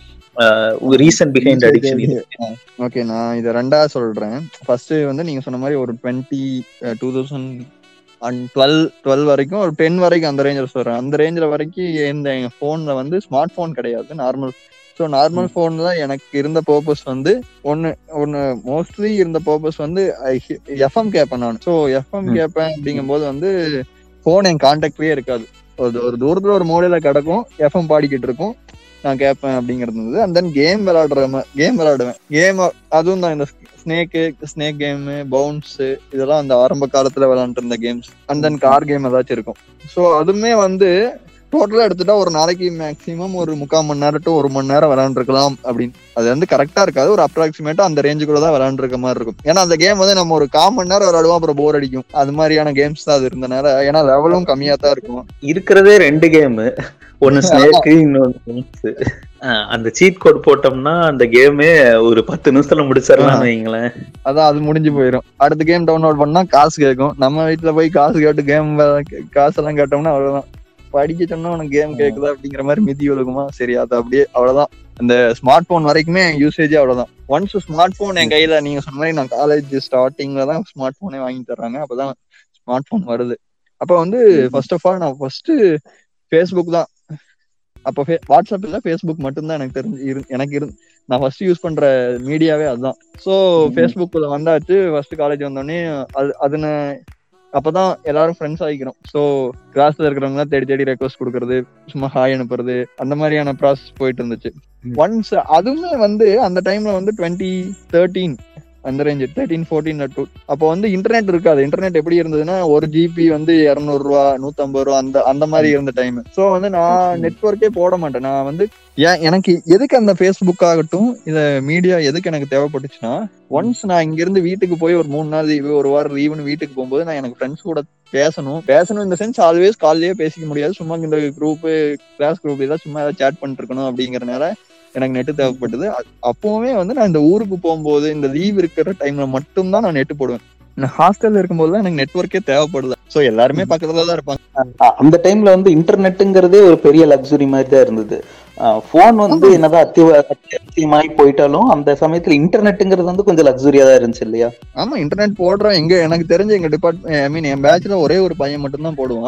ரீசன் பிஹைண்ட் அடிக்ஷன் இது ஓகே நான் இதை ரெண்டா சொல்றேன் ஃபர்ஸ்ட் வந்து நீங்க சொன்ன மாதிரி ஒரு twenty two thousand and twelve twelve வரைக்கும் ஒரு டென் வரைக்கும் அந்த ரேஞ்சில் சொல்றேன் அந்த ரேஞ்சில் வரைக்கும் இந்த எங்க ஃபோன்ல வந்து ஸ்மார்ட் ஃபோன் கிடையாது நார்மல் ஸோ நார்மல் ஃபோன்ல எனக்கு இருந்த பர்பஸ் வந்து ஒன்னு ஒன்னு மோஸ்ட்லி இருந்த பர்பஸ் வந்து எஃப்எம் கேட்பேன் நான் ஸோ எஃப்எம் ம். கேட்பேன் அப்படிங்கும்போது வந்து ஃபோன் என் கான்டாக்ட்லயே இருக்காது ஒரு ஒரு தூரத்துல ஒரு மூலையில கிடக்கும் எஃப்எம் பாடிக்கிட்டு இருக்கும் நான் கேட்பேன் அப்படிங்கிறது இருந்தது அண்ட் தென் கேம் விளையாடுற கேம் விளையாடுவேன் கேம் அதுவும் தான் இந்த ஸ்னேக்கு ஸ்னேக் கேம் பவுன்ஸ் இதெல்லாம் அந்த ஆரம்ப காலத்துல விளையாண்டு இருந்த games and then car game ஏதாச்சும் இருக்கும் ஸோ அதுவுமே வந்து டோட்டலா எடுத்துட்டா ஒரு நாளைக்கு மேக்ஸிமம் ஒரு முக்கால் மணி நேரம் டு ஒரு மணி நேரம் விளையாண்டுருக்கலாம் அப்படின்னு அது வந்து கரெக்டா இருக்காது ஒரு அப்ராக்சிமேட்டா அந்த ரேஞ்சுக்குள்ள தான் விளையாண்டுருக்க மாதிரி இருக்கும் ஏன்னா அந்த கேம் வந்து நம்ம ஒரு கால் மணி நேரம் விளையாடுவோம் அப்புறம் போர் அடிக்கும் அது மாதிரியான கேம்ஸ் தான் அது இருந்தனால ஏன்னா லெவலும் கம்மியா தான் இருக்கும் இருக்கிறதே ரெண்டு கேம் ஒன்னு ஸ்னேக் இன்னொன்னு Bones. ஆஹ் அந்த சீட் கோட் போட்டோம்னா அந்த கேமே ஒரு பத்து நிமிஷத்துல முடிச்சிடலாம்னு வைங்களேன் அதான் அது முடிஞ்சு போயிடும் அடுத்த கேம் டவுன்லோட் பண்ணா காசு கேட்கும் நம்ம வீட்டுல போய் காசு கேட்டு கேம் காசு எல்லாம் கேட்டோம்னா அவ்வளவுதான் படிக்க சொன்னா உனக்கு கேம் கேக்குதா அப்படிங்கிற மாதிரி மிதி விழுகுமா சரி அது அப்படியே அவ்வளவுதான் இந்த ஸ்மார்ட் போன் வரைக்குமே யூசேஜே அவ்வளவுதான் ஒன்ஸ் ஸ்மார்ட் போன் என் கையில நீங்க சொன்ன மாதிரி நான் காலேஜ் ஸ்டார்டிங்ல தான் ஸ்மார்ட் போனே வாங்கி தர்றாங்க அப்பதான் ஸ்மார்ட் போன் வருது அப்ப வந்து ஃபர்ஸ்ட் ஆஃப் ஆல் நான் ஃபர்ஸ்ட் ஃபேஸ்புக் தான் அப்போ வாட்ஸ்அப் இல்ல ஃபேஸ்புக் மட்டும்தான் எனக்கு தெரிஞ்சு இரு- எனக்கு இருந்து நான் ஃபர்ஸ்ட் யூஸ் பண்ற மீடியாவே அதுதான் ஸோ ஃபேஸ்புக்கில் வந்தாச்சு ஃபர்ஸ்ட் காலேஜ் வந்தோடனே அது அதுன்னு அப்பதான் எல்லாரும் ஃப்ரெண்ட்ஸ் ஆகிக்கிறோம் ஸோ கிளாஸ்ல இருக்கிறவங்க தேடி தேடி ரெக்வஸ்ட் கொடுக்கறது சும்மா ஹாய் அனுப்புறது அந்த மாதிரியான ப்ராசஸ் போயிட்டு இருந்துச்சு ம். ஒன்ஸ் அதுவுமே வந்து அந்த டைம்ல வந்து டுவெண்ட்டி தேர்ட்டீன் அந்த ரேஞ்ச் தேர்ட்டீன் ஃபோர்டீன் டூ அப்போ வந்து இன்டர்நெட் இருக்காது இன்டர்நெட் எப்படி இருந்ததுன்னா ஒரு ஜிபி வந்து இரநூறு ரூபா நூத்தம்பது ரூபா அந்த அந்த மாதிரி இருந்த டைம் ஸோ வந்து நான் நெட்ஒர்க்கே போட மாட்டேன் நான் வந்து ஏன் எனக்கு எதுக்கு அந்த ஃபேஸ்புக் ஆகட்டும் இத மீடியா எதுக்கு எனக்கு தேவைப்பட்டுச்சுன்னா ஒன்ஸ் நான் இங்க இருந்து வீட்டுக்கு போய் ஒரு மூணு நாள் லீவு ஒரு வாரம் லீவுன்னு வீட்டுக்கு போகும்போது நான் எனக்கு ஃப்ரெண்ட்ஸ் கூட பேசணும் பேசணும் இந்த சென்ஸ் ஆல்வேஸ் கால்லயே பேசிக்க முடியாது சும்மா இந்த குரூப் கிளாஸ் குரூப் ஏதாவது சும்மா ஏதாவது சேட் பண்ணிட்டு இருக்கணும் அப்படிங்கறனால எனக்கு நெட் தேவைப்பட்டது அ- அப்பவுமே வந்து நான் இந்த ஊருக்கு போகும்போது இந்த லீவ் இருக்கிற டைம்ல மட்டும்தான் நான் நெட் போடுவேன் நான் ஹாஸ்டல்ல இருக்கும்போது தான் எனக்கு நெட்ஒர்க்கே தேவைப்படுது சோ எல்லாருமே பக்கத்துல தான் இருப்பாங்க அ- அந்த டைம்ல வந்து இன்டர்நெட்டுங்கிறதே ஒரு பெரிய லக்ஸுரி மாதிரி தான் இருந்தது போன் வந்து என்னதான் அத்திய அத்தியமாயி போயிட்டாலும் அந்த சமயத்துல இன்டர்நெட்டுங்கிறது வந்து கொஞ்சம் லக்ஸுரியா தான் இருந்துச்சு இல்லையா ஆமா இன்டர்நெட் போடுறோம் எங்க எனக்கு தெரிஞ்ச எங்க டிபார்ட்மெண்ட் ஐ மீன் என் பேட்ச்ல ஒரே ஒரு பையன் மட்டும் தான் போடுவான்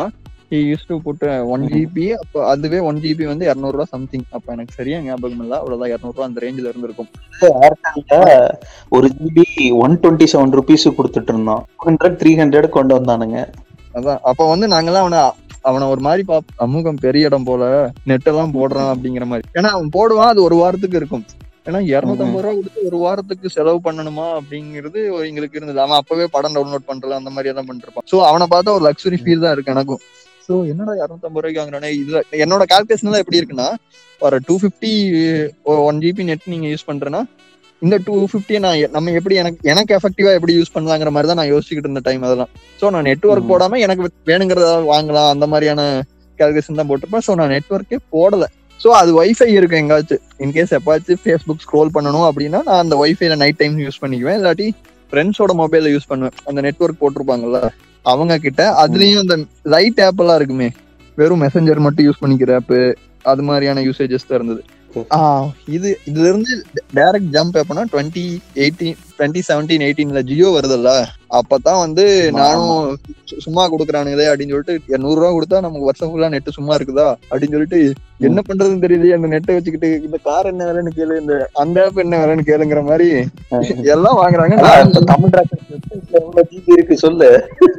யூஸ் டு புட் ஒன் ம். ஜிபி அப்போ அதுவே ஒன் ஜிபி வந்து இரநூறுவா சம்திங் அப்ப எனக்கு சரியா ஞாபகம் இல்ல அவ்வளவுதான் இரநூறுவா அந்த ரேஞ்சில இருந்திருக்கும் ஏர்டெல்ல ஒரு GB one twenty seven rupees கொடுத்துட்டு இருந்தோம் ஹண்ட்ரட் த்ரீ ஹண்ட்ரட் கொண்டு வந்தானுங்க அதான் அப்ப வந்து நாங்கெல்லாம் அவனை அவனை ஒரு மாதிரி பா சமூகம் பெரிய இடம் போல நெட் எல்லாம் போடுறான் அப்படிங்கிற மாதிரி ஏன்னா அவன் போடுவான் அது ஒரு வாரத்துக்கு இருக்கும் ஏன்னா இருநூத்தம்பது ரூபா கொடுத்து ஒரு வாரத்துக்கு செலவு பண்ணணுமா அப்படிங்கிறது ஒரு எங்களுக்கு இருந்தது அவன் அப்பவே படம் டவுன்லோட் பண்றல அந்த மாதிரி தான் பண்ணிருப்பான் சோ அவனை பார்த்தா ஒரு லக்ஸுரி ஃபீல் தான் இருக்கு எனக்கும் சோ என்னடா இரநூத்தம்பது ரூபாய்க்கு வாங்குறானே இது என்னோட கால்குலேஷன் எல்லாம் எப்படி இருக்குன்னா ஒரு two fifty one GB net நீங்க யூஸ் பண்றேன்னா இந்த டூ ஃபிஃப்டியை நான் எ- நம்ம எப்படி எனக்கு எனக்கு எஃபெக்டிவா எப்படி யூஸ் பண்ணலாங்கிற மாதிரி தான் நான் யோசிச்சுக்கிட்டு இருந்த டைம் அதெல்லாம் சோ நான் நெட்வொர்க் ம். போடாம எனக்கு வேணுங்கிறத வாங்கலாம் அந்த மாதிரியான கால்குலேஷன் தான் போட்டிருப்பேன் சோ நான் நெட்வொர்க்கே போடல சோ அது வைஃபை இருக்கு எங்காச்சும் இன்கேஸ் எப்பாச்சும் ஃபேஸ்புக் ஸ்க்ரோல் பண்ணணும் அப்படின்னா நான் அந்த வைஃபைல நைட் டைம் யூஸ் பண்ணிக்குவேன் இல்லாட்டி ஃப்ரெண்ட்ஸோட மொபைல்ல யூஸ் பண்ணுவேன் அந்த நெட்வொர்க் போட்டிருப்பாங்கல்ல அவங்க கிட்ட அதுலயும் அந்த லைட் ஆப் எல்லாம் இருக்குமே வெறும் மெசஞ்சர் மட்டும் யூஸ் பண்ணிக்கிற ஆப் அது மாதிரியான யூசேஜஸ் தான் இருந்தது Okay. ஆ, இது இதுல இருந்து டைரக்ட் ஜம்ப் எப்பனா டுவெண்ட்டி எயிட்டீன் டுவெண்ட்டி செவன்டீன் எயிட்டீன்ல ஜியோ வருதுல்ல அப்பதான் வந்து ஆமா, நானும் சு- சும்மா கொடுக்குறானுங்களே அப்படின்னு சொல்லிட்டு நூறு ரூபா கொடுத்தா நமக்கு வருஷம் ஃபுல்லா நெட் சும்மா இருக்குதா அப்படின்னு சொல்லிட்டு என்ன பண்றதுன்னு தெரியலையே அந்த நெட்டை வச்சுக்கிட்டு இந்த கார் என்ன வேலைன்னு கேளு இந்த அந்த ஆப் என்ன வேலைன்னு கேளுங்கிற மாதிரி எல்லாம் வாங்குறாங்க அதான் நானும் இப்ப தமிழ் ராக்கெட் எவ்வளவு ஜிபி இருக்கு சொல்லு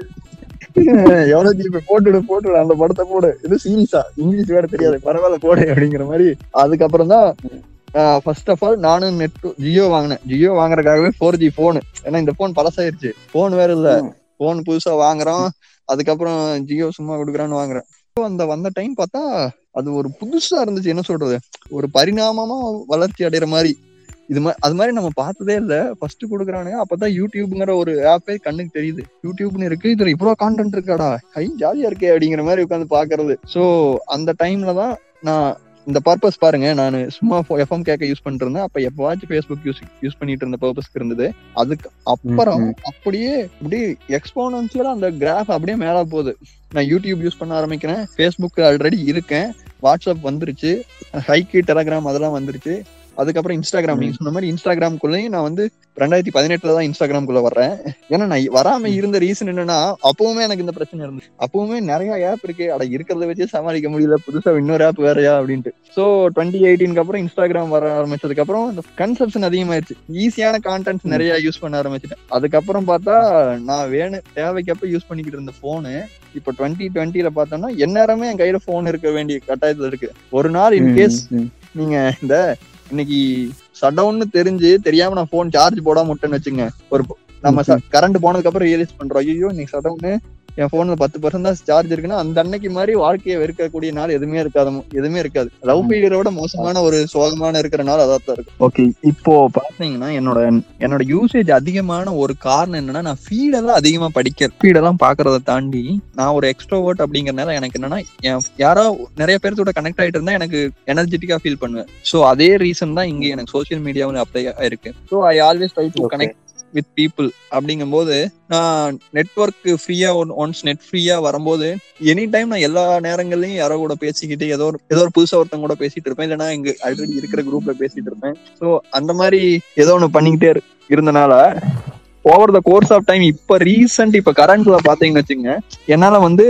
எவ்வளவு ஜிபி போட்டுடு போட்டுடு அந்த படத்தை போடு இது சீரியஸா இங்கிலீஷ் வேற தெரியாது பரவாயில்ல போடு அப்படிங்கிற மாதிரி அதுக்கப்புறம் தான் ஃபர்ஸ்ட் ஆஃப் ஆல் நானும் நெட் ஜியோ வாங்கினேன் ஜியோ வாங்குறதுக்காகவே ஃபோர் ஜி போனு ஏன்னா இந்த போன் பழசாயிருச்சு போன் வேற இல்ல ம். போன் புதுசா வாங்குறோம் அதுக்கப்புறம் ஜியோ சும்மா கொடுக்குறான்னு வாங்குறேன் So, அந்த வந்த டைம் பார்த்தா அது ஒரு புதுசா இருந்துச்சு என்ன சொல்றது ஒரு பரிணாமமா வளர்ச்சி அடைகிற மாதிரி இது மாதிரி அது மாதிரி நம்ம பார்த்ததே இல்ல ஃபர்ஸ்ட் கொடுக்குறானுங்க அப்பதான் யூடியூப்ங்கிற ஒரு ஆப்பே கண்ணுக்கு தெரியுது யூடியூப்னு இருக்கு இதுல இவ்வளவு கான்டென்ட் இருக்காடா ஹை ஜாலியா இருக்கே அப்படிங்கிற மாதிரி உட்காந்து பாக்குறது சோ அந்த டைம்ல தான் நான் இந்த பர்பஸ் பாருங்க நான் சும்மா எஃப்எம் கேட்க யூஸ் பண்ணிட்டு இருந்தேன் அப்ப எப்பவாச்சும் ஃபேஸ்புக் யூஸ் யூஸ் பண்ணிட்டு இருந்த பர்பஸ்க்கு இருந்தது அதுக்கு அப்புறம் ம், அப்படியே அப்படியே எக்ஸ்போனன்சியலா அந்த கிராஃப் அப்படியே மேல போகுது நான் யூடியூப் யூஸ் பண்ண ஆரம்பிக்கிறேன் ஃபேஸ்புக் ஆல்ரெடி இருக்கேன் வாட்ஸ்அப் வந்துருச்சு ஹைக்கு டெலகிராம் அதெல்லாம் வந்துருச்சு அதுக்கப்புறம் இன்ஸ்டாகிராம் நீங்க சொன்ன மாதிரி இன்ஸ்டாகிராம்குள்ளேயும் நான் வந்து ரெண்டாயிரத்தி பதினெட்டுல தான் இன்ஸ்டாகிராம்குள்ள வர்றேன் ஏன்னா நான் வராம இருந்த ரீசன் என்னன்னா அப்பவுமே எனக்கு இந்த பிரச்சனை இருந்துச்சு அப்பவுமே நிறைய ஆப் இருக்கு அட இருக்கிறத வச்சே சமாளிக்க முடியல புதுசா இன்னொரு ஆப் வேறயா அப்படின்ட்டு சோ டுவெண்ட்டி எயிட்டீனுக்கு அப்புறம் இன்ஸ்டாகிராம் வர ஆரம்பிச்சதுக்கு அப்புறம் இந்த கன்செப்ஷன் அதிகமாயிருச்சு ஈஸியான கான்டென்ட்ஸ் நிறைய யூஸ் பண்ண ஆரம்பிச்சிட்டேன் அதுக்கப்புறம் பார்த்தா நான் வேணும் தேவைக்கப்ப யூஸ் பண்ணிக்கிட்டு இருந்த போனு இப்போ டுவெண்ட்டி டுவெண்ட்டில பார்த்தோம்னா எந்நேரமே என் கையில போன் இருக்க வேண்டிய கட்டாயத்துல இருக்கு ஒரு நாள் இன்கேஸ் ம், நீங்க இந்த இன்னைக்கு ஷட்டவுன்னு தெரிஞ்சு தெரியாம நான் போன் சார்ஜ் போடாம விட்டேன்னு வச்சுங்க ஒரு நம்ம கரண்ட் போனதுக்கு அப்புறம் ரியலைஸ் பண்றோம் ஐயோ இன்னைக்கு ஷட்டவுன்னு என் போன்ல பத்து பர்சன்ட் தான் சார்ஜ் இருக்குன்னா அந்த அன்னைக்கு மாதிரி வாழ்க்கையை வெறுக்கக்கூடிய நாள் எதுவுமே இருக்காது எதுவுமே இருக்காது லவ் ஃபெயிலியரோட மோசமான ஒரு சோகமான இருக்கிற நாள் அதான் தான் இருக்கு ஓகே இப்போ பாத்தீங்கன்னா என்னோட என்னோட யூசேஜ் அதிகமான ஒரு காரணம் என்னன்னா நான் ஃபீடெல்லாம் அதிகமா படிக்க ஃபீடெல்லாம் பாக்குறத தாண்டி நான் ஒரு எக்ஸ்ட்ரோவர்ட் அப்படிங்கறனால எனக்கு என்னன்னா என் யாரோ நிறைய பேர்த்தோட கனெக்ட் ஆயிட்டு இருந்தா எனக்கு எனர்ஜெட்டிக்கா ஃபீல் பண்ணுவேன் சோ அதே ரீசன் தான் இங்க எனக்கு சோஷியல் மீடியாவில் அப்ளை ஆயிருக்கு so I always try to Okay. Connect with people அப்படிங்கும்போது நான் நெட்ஒர்க் ஃப்ரீயா ஒன்ஸ் நெட் ஃப்ரீயா வரும்போது எனி டைம் நான் எல்லா நேரங்கள்லயும் யாரோ கூட பேசிக்கிட்டு ஏதோ ஒரு ஏதோ ஒரு புதுசா ஒருத்தங்க கூட பேசிட்டு இருப்பேன் இல்லைன்னா இங்க ஆல்ரெடி இருக்கிற குரூப்ல பேசிட்டு இருப்பேன் ஸோ அந்த மாதிரி ஏதோ ஒன்று பண்ணிக்கிட்டே இரு- இருந்தனால over the course of time இப்ப ரீசெண்ட் இப்ப கரண்ட்ல பாத்தீங்கன்னு வச்சுங்க என்னால வந்து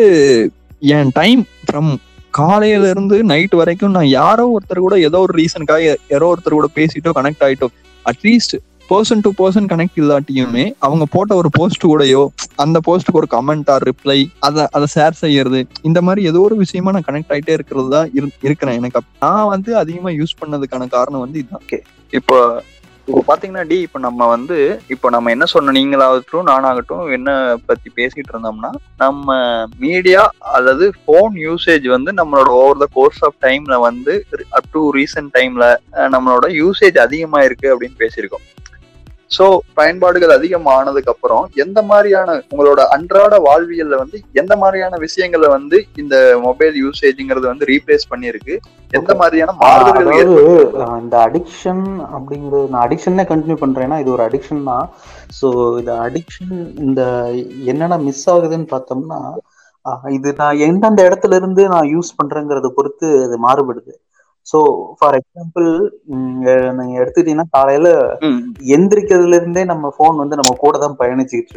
என் டைம் ஃப்ரம் காலையில இருந்து நைட் வரைக்கும் நான் யாரோ ஒருத்தர் கூட ஏதோ ஒரு ரீசனுக்காக யாரோ ஒருத்தர் கூட பேசிட்டோ கனெக்ட் ஆயிட்டோ at least person to person connect இல்லாட்டியுமே அவங்க போட்ட ஒரு போஸ்ட் கூடயோ அந்த போஸ்ட்டுக்கு ஒரு கமெண்ட் ஆர் ரிப்ளை அதை அதை ஷேர் செய்யறது இந்த மாதிரி ஏதோ ஒரு விஷயமா நான் கனெக்ட் ஆயிட்டே இருக்கிறது தான் இரு- இருக்கிறேன் எனக்கு அப்ப- நான் வந்து அதிகமா யூஸ் பண்ணதுக்கான காரணம் வந்து இதுதான் Okay. இப்போ இப்போ பாத்தீங்கன்னா டி இப்போ நம்ம வந்து இப்போ நம்ம என்ன சொன்ன நீங்களாகட்டும் நானாகட்டும் என்ன பத்தி பேசிட்டு இருந்தோம்னா நம்ம மீடியா அல்லது ஃபோன் யூசேஜ் வந்து நம்மளோட ஓவர் த கோர்ஸ் ஆஃப் டைம்ல வந்து அப் டு ரீசெண்ட் டைம்ல நம்மளோட யூசேஜ் அதிகமா இருக்கு அப்படின்னு பேசியிருக்கோம் சோ பயன்பாடுகள் அதிகமானதுக்கு அப்புறம் எந்த மாதிரியான உங்களோட அன்றாட வாழ்வியல்ல வந்து எந்த மாதிரியான விஷயங்களை வந்து இந்த மொபைல் யூசேஜ்ங்கிறது வந்து ரீப்ளேஸ் பண்ணிருக்கு எந்த மாதிரியான மாறுதல்கள் அதாவது ஏற்பட்டு அஹ், இந்த அடிக்ஷன் அப்படிங்கிறது நான் அடிக்ஷனே கண்டினியூ பண்றேன்னா இது ஒரு அடிக்ஷன் தான் ஸோ இது அடிக்ஷன் இந்த என்னென்ன மிஸ் ஆகுதுன்னு பார்த்தோம்னா அஹ், இது நான் எந்தெந்த இடத்துல இருந்து நான் யூஸ் பண்றேங்கிறத பொறுத்து அது மாறுபடுது ஸோ ஃபார் எக்ஸாம்பிள் நீங்க எடுத்துட்டீங்கன்னா காலையில ம், எந்திரிக்கிறதுல இருந்தே நம்ம ஃபோன் வந்து நம்ம கூட தான் பயணிச்சுக்கிட்டு இருக்கு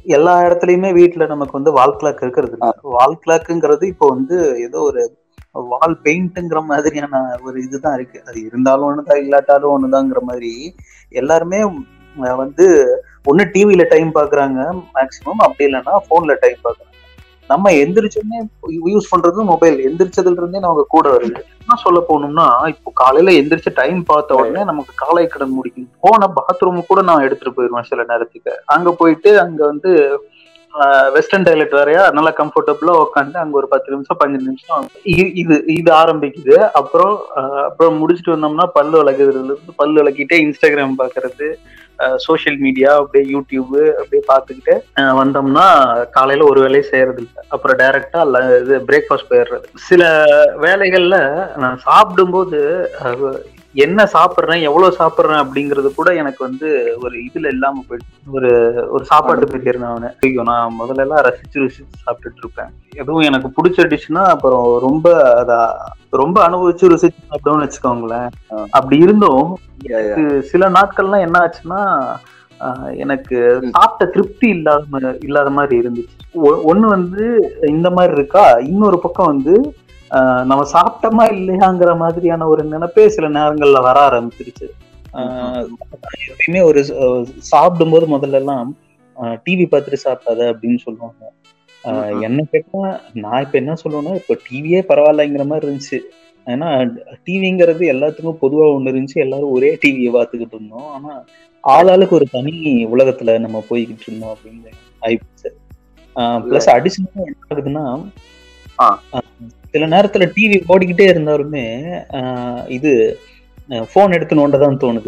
எல்லா இடத்துலயுமே வீட்ல நமக்கு வந்து வால் கிளாக் இருக்கிறது இல்ல வால் கிளாக்குங்கிறது இப்போ வந்து ஏதோ ஒரு வால் பெயிண்ட்ங்கிற மாதிரியான ஒரு இதுதான் இருக்கு அது இருந்தாலும் ஒண்ணுதான் இல்லாட்டாலும் ஒண்ணுதாங்கிற மாதிரி எல்லாருமே அஹ், வந்து ஒண்ணு டிவில டைம் பாக்குறாங்க மேக்சிமம் அப்படி இல்லைன்னா போன்ல டைம் பாக்குறாங்க நம்ம எந்திரிச்சோடனே யூஸ் பண்றது மொபைல் எந்திரிச்சதுல இருந்தே நமக்கு கூட வருது என்ன சொல்ல போகணும்னா இப்போ காலையில எந்திரிச்ச டைம் பார்த்த உடனே நமக்கு காலை கடன் முடிக்கும் போன பாத்ரூம் கூட நான் எடுத்துட்டு போயிருவேன் சில நேரத்துக்கு அங்க போயிட்டு அங்க வந்து வெஸ்டர்ன் டாய்லெட் வேறையா நல்லா கம்ஃபர்டபுளா உட்காந்து அங்க ஒரு பத்து நிமிஷம் பதினஞ்சு நிமிஷம் இ- இது இது ஆரம்பிக்குது அப்புறம் ஆஹ் அப்புறம் முடிச்சுட்டு வந்தோம்னா பல்லு விளக்குறதுல இருந்து பல்லு விளக்கிட்டே இன்ஸ்டாகிராம் பாக்குறது சோஷியல் மீடியா அப்படியே யூடியூப் அப்படியே பார்த்துக்கிட்டு ஆஹ் வந்தோம்னா காலையில ஒரு வேலையை செய்யறது இல்லை அப்புறம் டைரக்டா இது பிரேக்ஃபாஸ்ட் போயிடுறது சில வேலைகள்ல நான் சாப்பிடும்போது அஹ், என்ன சாப்பிடுறேன் எவ்வளவு சாப்பிடுறேன் அப்படிங்கறது கூட எனக்கு வந்து ஒரு இதுல இல்லாம போயிடுச்சு ஒரு ஒரு சாப்பாட்டு பிரியர் நான் ஐயோ நான் முதல்ல எல்லாம் ரசிச்சு ருசிச்சு சாப்பிட்டுட்டு இருப்பேன் எதுவும் எனக்கு பிடிச்ச டிஷ்னா அப்புறம் ரொம்ப அத ரொம்ப அனுபவிச்சு ருசிச்சு சாப்பிட்டோம்னு வச்சுக்கோங்களேன் அப்படி இருந்தும் எனக்கு சில நாட்கள்லாம் என்ன ஆச்சுன்னா ஆஹ், எனக்கு சாப்பிட்ட திருப்தி இல்லாத மா- இல்லாத மாதிரி இருந்துச்சு ஒ- ஒண்ணு வந்து இந்த மாதிரி இருக்கா இன்னொரு பக்கம் வந்து ஆஹ், நம்ம சாப்பிட்டோமா இல்லையாங்கிற மாதிரியான ஒரு நினைப்பே சில நேரங்கள்ல வர ஆரம்பிச்சிருச்சு ஆஹ், எப்பயுமே ஒரு அஹ், சாப்பிடும்போது முதல்ல எல்லாம் டிவி பார்த்துட்டு சாப்பிடாத அப்படின்னு சொல்லுவாங்க ஆஹ், ம்ஹும். என்ன கேட்டா நான் இப்ப என்ன சொல்லுவேன்னா இப்ப டிவியே பரவாயில்லைங்கிற மாதிரி இருந்துச்சு ஏன்னா டிவிங்கிறது எல்லாத்துக்கும் பொதுவா ஒண்ணு இருந்துச்சு எல்லாரும் ஒரே டிவியை பார்த்துக்கிட்டு இருந்தோம் ஆனா ஆளாளுக்கு ஒரு தனி உலகத்துல நம்ம போய்கிட்டு இருந்தோம் அப்படின்னு ஆயிடுச்சு பிளஸ் அடிஷனலா என்ன ஆகுதுன்னா ஆ. ஆஹ், சில நேரத்துல டிவி ஓடிக்கிட்டே இருந்தாலுமே ஆஹ், இது போன் எடுத்து நோண்டதான் தோணுது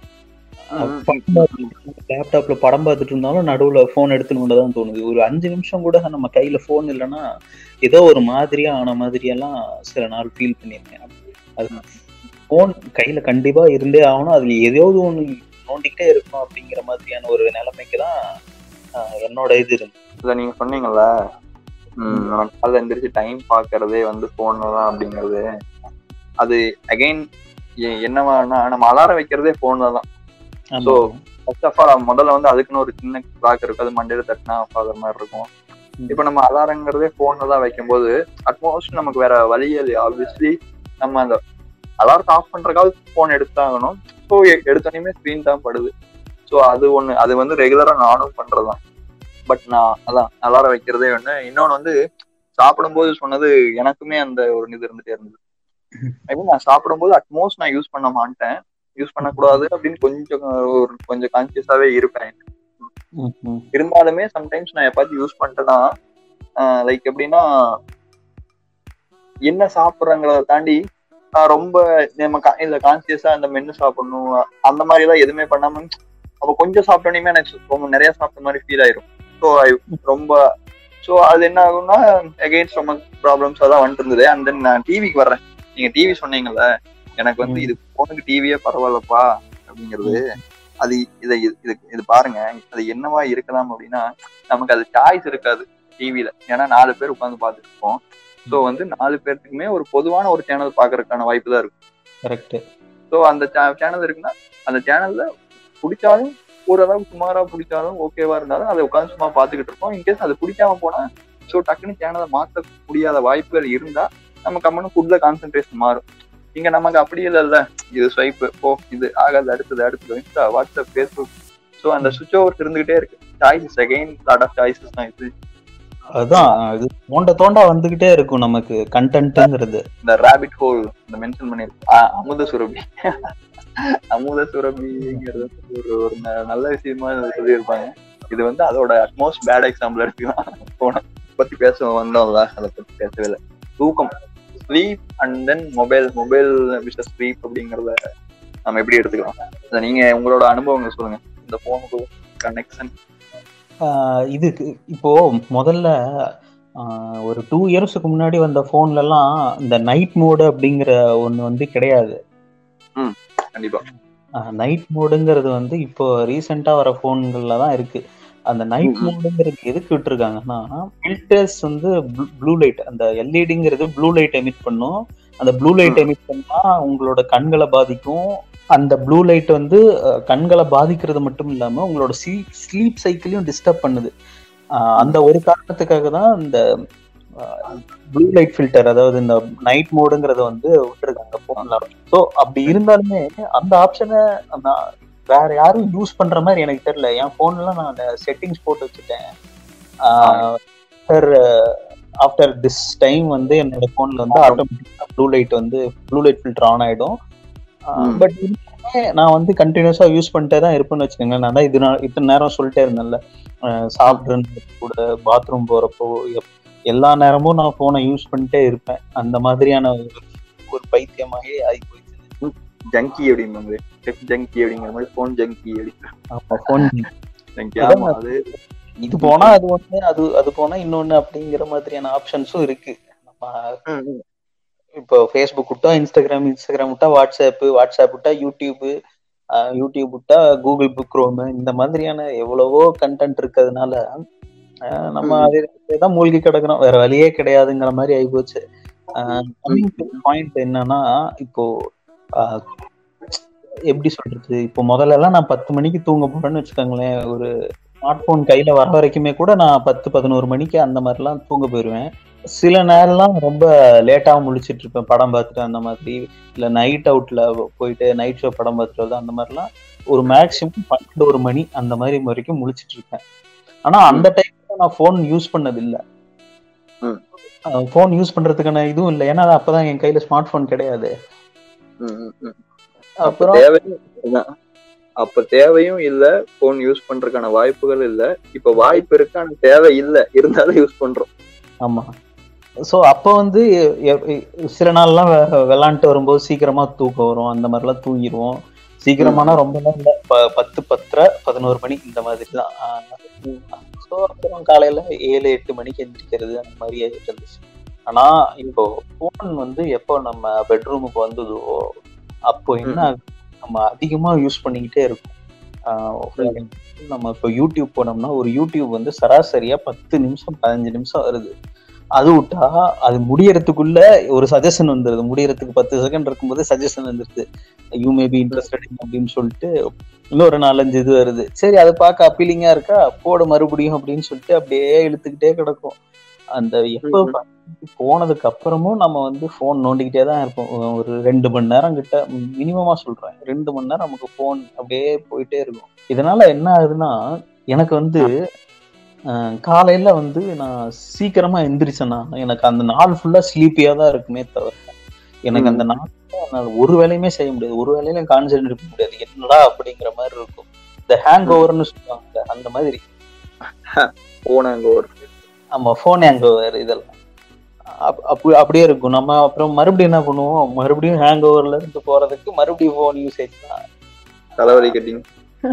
லேப்டாப்ல படம் பார்த்துட்டு இருந்தாலும் நடுவுல போன் எடுத்து நோண்டதான் தோணுது ஒரு அஞ்சு நிமிஷம் கூட நம்ம கையில போன் இல்லைன்னா ஏதோ ஒரு மாதிரியா ஆன மாதிரியெல்லாம் சில நாள் ஃபீல் பண்ணியிருக்கேன் அது போன் கையில கண்டிப்பா இருந்தே ஆகணும் அதுல ஏதாவது ஒண்ணு நோண்டிக்கிட்டே இருக்கணும் அப்படிங்கிற மாதிரியான ஒரு நிலைமைக்கு தான் ஆஹ், என்னோட இது இருந்து இல்ல நீங்க சொன்னீங்கல்ல ம், நம்ம காலைல எந்திரிச்சு டைம் பாக்குறதே வந்து போன்ல தான் அப்படிங்கிறது அது அகைன் என்னவானா நம்ம அலாரம் வைக்கிறதே போன்ல தான் So, ஃபர்ஸ்ட் ஆஃப் ஆல் முதல்ல வந்து அதுக்குன்னு ஒரு சின்ன கிளாக் இருக்கும் அது மண்டையில தட்டினா ஆஃப் ஆகுற மாதிரி இருக்கும் ம். இப்போ நம்ம அலாரங்கிறதே போன்ல தான் வைக்கும்போது அட்மோஸ்ட் நமக்கு வேற வழியே இல்லை ஆப்வியஸ்லி நம்ம அந்த அலாரத்தை ஆஃப் பண்றதுக்காவது போன் எடுத்தாகணும் ஸோ எடுத்தோடனே ஸ்க்ரீன் தான் படுது ஸோ அது ஒண்ணு அது வந்து ரெகுலரா நானும் பண்றதுதான் பட் நான் அதான் அலாரம் வைக்கிறதே ஒண்ணு இன்னொன்னு வந்து சாப்பிடும்போது சொன்னது எனக்குமே அந்த ஒரு இது இருந்துட்டே இருந்தது ஐ மீன் நான் சாப்பிடும்போது அட்மோஸ்ட் நான் யூஸ் பண்ண மாட்டேன் யூஸ் பண்ணக்கூடாது அப்படின்னு கொஞ்சம் ஒரு கொஞ்சம் கான்சியஸாவே இருப்பேன் இருந்தாலுமே சம்டைம்ஸ் நான் எப்பாச்சும் யூஸ் பண்ணிட்டேன்னா லைக் எப்படின்னா என்ன சாப்பிட்றங்கிறத தாண்டி ஆஹ் ரொம்ப நம்ம கா- இல்ல கான்சியஸா அந்த மென்னு சாப்பிடணும் அந்த மாதிரி எல்லாம் எதுவுமே பண்ணாம அப்ப கொஞ்சம் சாப்பிட்டோன்னே எனக்கு ரொம்ப நிறைய சாப்பிட்ட மாதிரி ஃபீல் ஆயிரும் ஸோ ரொம்ப ஸோ அது என்ன ஆகும்னா அகெயின்ஸ்ட் ரொம்ப ப்ராப்ளம்ஸ் அதான் வந்துட்டு இருந்தது அண்ட் தென் நான் டிவிக்கு வர்றேன் நீங்க டிவி சொன்னீங்கல்ல எனக்கு வந்து இது போனுக்கு டிவியே பரவாயில்லப்பா அப்படிங்கிறது அது இதை இது இது பாருங்க அது என்னவா இருக்கலாம் அப்படின்னா நமக்கு அது சாய்ஸ் இருக்காது டிவில ஏன்னா நாலு பேர் உட்காந்து பார்த்துட்டு இருப்போம் ஸோ வந்து நாலு பேர்த்துக்குமே ஒரு பொதுவான ஒரு சேனல் பார்க்கறதுக்கான வாய்ப்பு தான் இருக்கும் கரெக்ட் ஸோ அந்த சேனல் இருக்குன்னா அந்த சேனல்ல பிடிச்சாலும் ஓரளவுக்கு சுமாரா பிடிச்சாலும் ஓகேவா இருந்தாலும் அதை உட்காந்து சும்மா பார்த்துக்கிட்டு இருப்போம் இன்கேஸ் அது பிடிக்காம போனா ஸோ டக்குன்னு சேனலை மாற்ற முடியாத வாய்ப்புகள் இருந்தா நம்ம கம்மனு ஃபுட்ல கான்சென்ட்ரேஷன் மாறும் இங்க நமக்கு அப்படி இல்லைல்ல இது ஸ்வைப் ஓ இது ஆகாது அடுத்தது அடுத்தது இன்ஸ்டா வாட்ஸ்அப் ஃபேஸ்புக் ஸோ அந்த சுவிச் ஓவர் இருந்துகிட்டே இருக்கு choices again lot of choices தான் இது அதுதான் இது தோண்ட தோண்டா வந்துகிட்டே இருக்கும் நமக்கு கண்டென்ட்ங்கிறது இந்த ராபிட் ஹோல் இந்த மென்ஷன் பண்ணிருக்கோம் ஆ, அமுத சுரபி அமுத சுரபிங்கிறது வந்து ஒரு ஒரு ந- நல்ல விஷயமா சொல்லியிருப்பாங்க இது வந்து அதோட அட்மோஸ்ட் பேட் எக்ஸாம்பிள் எடுத்துக்கலாம் போன பத்தி பேச வந்தோம்ல அதை பத்தி பேசவே இல்லை தூக்கம் sleep and then mobile mobile versus sleep அப்படிங்கறத நம்ம எப்படி எடுத்துக்கலாம் இதை நீங்க உங்களோட அனுபவங்கள் சொல்லுங்க இந்த போனுக்கு கனெக்ஷன் ஆஹ் இதுக்கு இப்போ முதல்ல ஆஹ் ஒரு டூ இயர்ஸ்க்கு முன்னாடி வந்த போன்ல எல்லாம் இந்த நைட் மோடு அப்படிங்கிற ஒண்ணு வந்து கிடையாது கண்டிப்பா நைட் மோடுங்கிறது வந்து இப்போ ரீசெண்டா வர போன்கள்ல தான் இருக்கு அந்த நைட் ம், ம். மோடுங்கிறது எதுக்கு விட்டுருக்காங்கன்னா ஃபில்டர்ஸ் வந்து ப்ளூ லைட் அந்த எல்இடிங்கிறது ப்ளூ லைட் எமிட் பண்ணும் அந்த ப்ளூ லைட் ம். எமிட் பண்ணா உங்களோட கண்களை பாதிக்கும் அந்த ப்ளூ லைட் வந்து அஹ், கண்களை பாதிக்கிறது மட்டும் இல்லாம உங்களோட ஸ்லீப் சைக்கிளையும் டிஸ்டர்ப் பண்ணுது ஆஹ் அந்த ஒரு காரணத்துக்காக தான் இந்த ப்ளூ லைட் ஃபில்டர் அதாவது இந்த நைட் மோடுங்கிறத வந்து விட்டுருக்காங்க போன்ல ஸோ அப்படி இருந்தாலுமே அந்த ஆப்ஷனை நான் வேற யாரும் யூஸ் பண்ற மாதிரி எனக்கு தெரியல என் போன்ல நான் அந்த செட்டிங்ஸ் போட்டு வச்சுட்டேன் ஆஃப்டர் ஆஃப்டர் திஸ் டைம் வந்து என்னோட போன்ல வந்து ஆட்டோமேட்டிக்கா ப்ளூ லைட் வந்து ப்ளூ லைட் ஃபில்டர் ஆன் ஆயிடும் ம். பட் நான் வந்து கண்டினியூஸா யூஸ் பண்ணிட்டே தான் இருப்பேன்னு வச்சுக்கோங்களேன் நான் தான் இது நான் இத்தனை நேரம் சொல்லிட்டே இருந்தேன்ல அஹ் சாப்பிட்றது கூட பாத்ரூம் போறப்போ எப்- எல்லா நேரமும் நான் போனை யூஸ் பண்ணிட்டே இருப்பேன் அந்த மாதிரியான ஒரு ஒரு பைத்தியமாகவே ஆகி போயிடுச்சு ஜங்கி அப்படிம்பாங்க டெக் ஜங்கி அப்படிங்கிற மாதிரி போன் ஜங்கி அப்படி போன் ஜங்கி அதான் ஆமா அது இது போனா அது ஒண்ணு அது அது போனா இன்னொன்னு அப்படிங்கிற மாதிரியான ஆப்ஷன்ஸும் இருக்கு நம்ம ம், ம். இப்போ ஃபேஸ்புக் விட்டா இன்ஸ்டாகிராம் இன்ஸ்டாகிராம் விட்டா வாட்ஸ்அப் வாட்ஸ்அப் விட்டா யூடியூப் யூடியூப் விட்டா கூகுள் புக் க்ரோம் இந்த மாதிரியான எவ்வளவோ கண்டென்ட் இருக்கிறதுனால ஆஹ் நம்ம ம். அதே தான் மூழ்கி கிடக்குறோம் வேற வழியே கிடையாதுங்கிற மாதிரி ஆயிப்போச்சு கம்மிங் டு பாயிண்ட் என்னன்னா இப்போ ஆஹ் எப்படி சொல்றது இப்போ முதல்ல எல்லாம் நான் பத்து மணிக்கு தூங்க போறேன்னு வச்சுக்கோங்களேன் ஒரு ஸ்மார்ட் போன் கையில வர வரைக்குமே கூட நான் பத்து பதினோரு மணிக்கு அந்த மாதிரிலாம் தூங்க போயிடுவேன் சில நேரம்லாம் ரொம்ப லேட்டாக முழிச்சிட்டு இருப்பேன் படம் பார்த்துட்டு அந்த மாதிரி இல்லை நைட் அவுட்ல போயிட்டு நைட் ஷோ படம் பார்த்துட்டு வருது அந்த மாதிரிலாம் ஒரு மேக்ஸிமம் பன்னெண்டு ஒரு மணி அந்த மாதிரி வரைக்கும் முழிச்சிட்டு இருப்பேன் ஆனா அந்த டைம்ல நான் ஃபோன் யூஸ் பண்ணது இல்ல ம். ஃபோன் யூஸ் பண்றதுக்கான இதுவும் இல்லை ஏன்னா அப்பதான் என் கையில ஸ்மார்ட் போன் கிடையாது ம், ம், ம். அப்ப அப்புறம் தேவையும் அதான். அப்ப தேவையும் இல்ல போன் யூஸ் பண்றதுக்கான வாய்ப்புகள் இல்ல இப்ப வாய்ப்பு இருக்கு ஆனா தேவை இல்ல இருந்தாலும் யூஸ் பண்றோம் ஆமா சோ அப்ப வந்து எ- எ- சில நாள்லாம் வெ- விளாண்டுட்டு வரும்போது சீக்கிரமா தூக்கம் வரும் அந்த மாதிரிலாம் தூங்கிடுவோம் சீக்கிரமானா ரொம்ப நாள் இல்ல ப- பத்து பத்தரை பதினோரு மணி இந்த மாதிரி தான் ஸோ அப்புறம் காலையில ஏழு எட்டு மணிக்கு எந்திரிக்கிறது அந்த மாதிரி இருந்துச்சு ஆனா இப்போ போன் வந்து எப்போ நம்ம பெட்ரூமுக்கு வந்ததோ அப்போ என்ன ஆகுது? நம்ம அதிகமா யூஸ் பண்ணிக்கிட்டே இருக்கும் ஆஹ் for example, நம்ம இப்போ யூடியூப் போனோம்னா ஒரு யூடியூப் வந்து சராசரியா பத்து நிமிஷம் பதினஞ்சு நிமிஷம் வருது அது விட்டா அது முடியறதுக்குள்ள ஒரு சஜஷன் வந்துருது முடியறதுக்கு பத்து செகண்ட் இருக்கும்போது சஜஷன் வந்துருது யூ மே பி இன்ட்ரெஸ்டட் அப்படின்னு சொல்லிட்டு இன்னொரு நாலஞ்சு இது வருது சரி அதை பார்க்க அப்பீலிங்கா இருக்கா போட மறுபடியும் அப்படின்னு சொல்லிட்டு அப்படியே இழுத்துக்கிட்டே கிடக்கும் அந்த எப்போ ம்ம். போனதுக்கு அப்புறமும் நம்ம வந்து போன் நோண்டிக்கிட்டே தான் இருப்போம் ஒரு ரெண்டு மணி நேரம் கிட்ட மினிமமா சொல்றேன் ரெண்டு மணி நேரம் நமக்கு போன் அப்படியே போயிட்டே இருக்கும் இதனால என்ன ஆகுதுன்னா எனக்கு வந்து அஹ், காலையில வந்து நான் சீக்கிரமா எந்திரிச்சேன்னா எனக்கு அந்த நாள் ஃபுல்லா ஸ்லீப்பியா தான் இருக்குமே தவிர எனக்கு அந்த நாள் full-ஆ என்னால ஒரு வேலையுமே செய்ய முடியாது ஒரு வேலையிலும் கான்சென்ட்ரேட் பண்ண முடியாது என்னடா அப்படிங்கிற மாதிரி இருக்கும் இந்த ஹேங் ஓவர்னு சொல்லுவாங்க அந்த மாதிரி போன் அங்க ஒரு ஆமா ஃபோன் ஹேங் ஓவர் இதெல்லாம் அப்- அப்படி அப்படியே இருக்கும் நம்ம அப்புறம் மறுபடியும் என்ன பண்ணுவோம் மறுபடியும் ஹேங் ஓவர்ல இருந்து போறதுக்கு மறுபடியும் ஃபோன் யூசேஜ் தான் தலைவலி கட்டிங்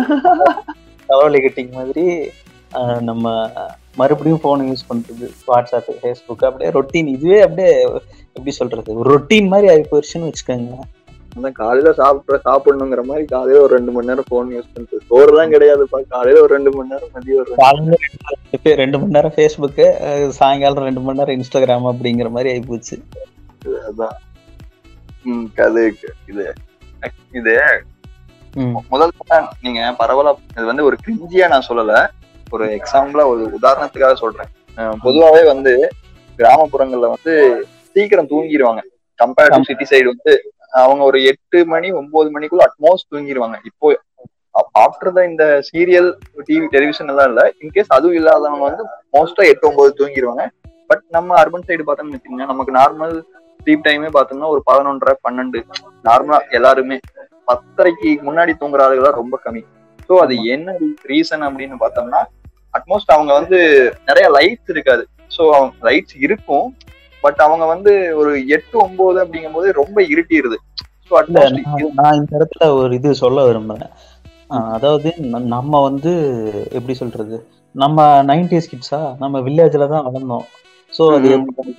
கவலை கட்டிங் மாதிரி ஆஹ், நம்ம மறுபடியும் ஃபோன் யூஸ் பண்றது வாட்ஸ்அப் ஃபேஸ்புக் அப்படியே ரொட்டீன் இதுவே அப்படியே எப்படி சொல்றது ஒரு ரொட்டீன் மாதிரி ஆகி போயிருச்சுன்னு வச்சுக்கோங்க அதான் காலையில சாப்பிட்ற சாப்பிடணுங்கிற மாதிரி காலையில ஒரு ரெண்டு மணி நேரம் போன் யூஸ் பண்றது சோறு தான் கிடையாதுப்பா காலையில ஒரு ரெண்டு மணி நேரம் மதியம் ஒரு ரெண்டு காலையில ரெண்டு பே- ரெண்டு மணி நேரம் ஃபேஸ்புக்கு சாயங்காலம் ரெண்டு மணி நேரம் இன்ஸ்டாகிராம் அப்படிங்கிற மாதிரி ஆகி போச்சு அதான் ம் அது இது இது ம், முதல்ல நீங்க பரவலா இது வந்து ஒரு கிரிஞ்சியா நான் சொல்லல ஒரு எக்ஸாம்பிளா ஒரு உதாரணத்துக்காக சொல்றேன் அஹ் பொதுவாவே வந்து கிராமப்புறங்கள்ல வந்து சீக்கிரம் தூங்கிடுவாங்க கம்பேர்ட் டு சிட்டி சைடு வந்து அவங்க ஒரு எட்டு மணி ஒன்பது மணிக்குள்ள அட்மோஸ்ட் தூங்கிடுவாங்க இப்போ ஆஃப்டர் த இந்த சீரியல் டிவி டெலிவிஷன் எல்லாம் இல்ல இன்கேஸ் அதுவும் இல்லாதவங்க வந்து மோஸ்டா எட்டு ஒன்பது தூங்கிடுவாங்க பட் நம்ம அர்பன் சைடு பார்த்தோம்னு வச்சுக்கோங்க நமக்கு நார்மல் ஸ்லீப் டைமே பார்த்தோம்னா ஒரு பதினொன்றரை பன்னெண்டு நார்மலா எல்லாருமே பத்தரைக்கு முன்னாடி தூங்குற ஆளுகள் ரொம்ப கம்மி ஸோ அது என்ன ரீசன் அப்படின்னு பார்த்தோம்னா அட்மோஸ்ட் அவங்க வந்து நிறைய லைட்ஸ் இருக்காது ஸோ லைட்ஸ் இருக்கும் பட் அவங்க வந்து ஒரு எட்டு ஒன்பது அப்படிங்கும்போது ரொம்ப இருட்டிடுது ஸோ இல்ல அட்மோஸ்ட் நான் நான் இந்த இடத்துல ஒரு இது சொல்ல விரும்புறேன் ஆஹ் அதாவது ந- நம்ம வந்து எப்படி சொல்றது நம்ம நைன்டிஸ் கிட்ஸா நம்ம வில்லேஜ்ல தான் வளர்ந்தோம் ஸோ அது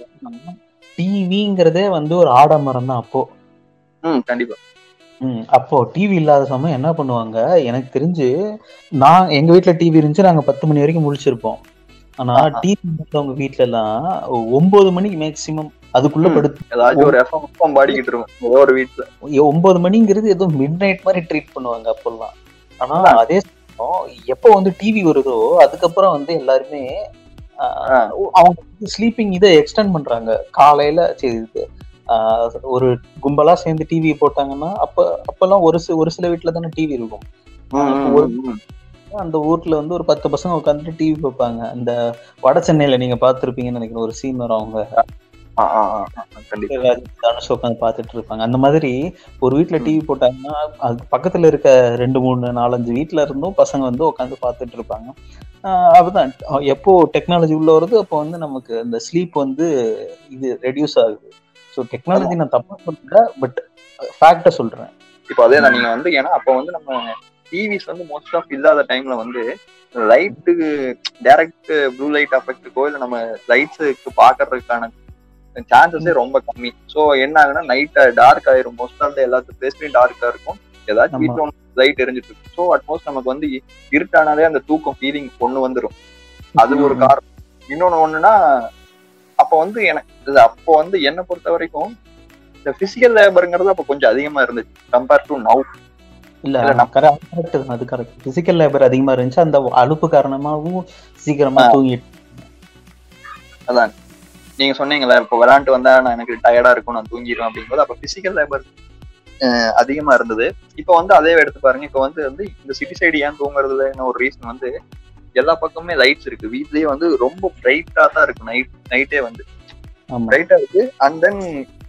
டிவிங்கிறதே வந்து ஒரு ஆடம்பரம் தான் அப்போ ம் கண்டிப்பா ம், அப்போ டிவி இல்லாத சமயம் என்ன பண்ணுவாங்க எனக்கு தெரிஞ்சு நான் எங்க வீட்ல டிவி இருந்துச்சு நாங்க பத்து மணி வரைக்கும் முழிச்சிருப்போம் ஆனா ஆஹா. டிவி இல்லாதவங்க வீட்ல எல்லாம் ஒன்பது மணிக்கு மேக்சிமம் அதுக்குள்ள ம். படுத்து ஏதாச்சும் ஒரு எஃப்எம் எஃப்எம் பாடிக்கிட்டு இருக்கும் ஏதோ ஒரு வீட்டுல ஒன்பது மணிங்கிறது ஏதோ மிட் நைட் மாதிரி ட்ரீட் பண்ணுவாங்க அப்பெல்லாம் ஆனா அதே எப்போ வந்து டிவி வருதோ அதுக்கப்புறம் வந்து எல்லாருமே ஆஹ், அவங்க ஸ்லீப்பிங் இதை எக்ஸ்டெண்ட் பண்றாங்க காலையில சரி இது ஆஹ், ஒரு கும்பலா சேர்ந்து டிவி போட்டாங்கன்னா அப்ப அப்பெல்லாம் ஒரு சி- ஒரு சில வீட்டுல தானே டிவி இருக்கும் அந்த ஊர்ல வந்து ஒரு பத்து பசங்க உட்காந்துட்டு டிவி பார்ப்பாங்க அந்த வட சென்னையில நீங்க பார்த்திருப்பீங்கன்னு நினைக்கிறேன் ஒரு சீன் வரும் அவங்க கண்டிப்பா தனுஷ் உட்காந்து பார்த்துட்டு இருப்பாங்க அந்த மாதிரி ஒரு வீட்ல ம். டிவி போட்டாங்கன்னா அது பக்கத்துல இருக்க ரெண்டு மூணு நாலஞ்சு வீட்ல இருந்தும் பசங்க வந்து உட்காந்து பார்த்துட்டு இருப்பாங்க ஆஹ் அதுதான் அஹ் எப்போ டெக்னாலஜி உள்ள வருது அப்போ வந்து நமக்கு அந்த ஸ்லீப் வந்து இது ரெடியூஸ் ஆகுது ஸோ டெக்னாலஜி நான் தப்பா சொல்லல பட் ஃபேக்டை சொல்றேன் இப்போ அதே தான் நீங்க வந்து ஏன்னா அப்போ வந்து நம்ம டிவிஸ் வந்து மோஸ்ட் ஆஃப் இல்லாத டைம்ல வந்து லைட்டுக்கு டைரக்ட் ப்ளூ லைட் அஃபெக்ட்டுக்கோ இல்லை நம்ம லைட்ஸுக்கு பாக்குறதுக்கான சான்சஸே ரொம்ப கம்மி ஸோ என்ன ஆகுனா நைட் டார்க் ஆயிரும் மோஸ்ட் ஆஃப் எல்லாத்து பிளேஸ்லயும் டார்க்கா இருக்கும் ஏதாச்சும் ஆமா. வீட்டில் லைட் எரிஞ்சிட்டு இருக்கும் ஸோ அட்மோஸ்ட் நமக்கு வந்து இ- இருட்டானாலே அந்த தூக்கம் ஃபீலிங் ஒண்ணு வந்துரும் அது ஒரு ம். காரணம் இன்னொன்னு ஒண்ணுனா அப்ப வந்து எனக்கு இல்ல அப்போ வந்து என்னை பொறுத்த வரைக்கும் இந்த பிசிக்கல் லேபருங்கிறது அப்ப கொஞ்சம் அதிகமா இருந்துச்சு கம்பேர் டு நவ் இல்ல இல்ல, நம்ம- கரெக்ட் தான் அது கரெக்ட் பிசிக்கல் லேபர் அதிகமா இருந்துச்சு அந்த அலுப்பு காரணமாகவும் சீக்கிரமா ஆ. தூங்கிட்டு அதான் நீங்க சொன்னீங்கல்ல இப்போ விளையாண்டு வந்தா நான் எனக்கு டயர்டா இருக்கும் நான் தூங்கிடுவேன் அப்படிங்கும்போது அப்ப பிசிக்கல் லேபர் அதிகமா இருந்தது இப்போ வந்து அதே எடுத்து பாருங்க இப்போ வந்து வந்து இந்த சிட்டி சைடு ஏன் தூங்குறதுல ஒரு ரீசன் வந்து எல்லா பக்கமுமே லைட்ஸ் இருக்கு வீட்லயே வந்து ரொம்ப பிரைட்டா தான் இருக்கு நைட் நைட்டே வந்து ஆமா பிரைட்டா இருக்கு அண்ட் தென்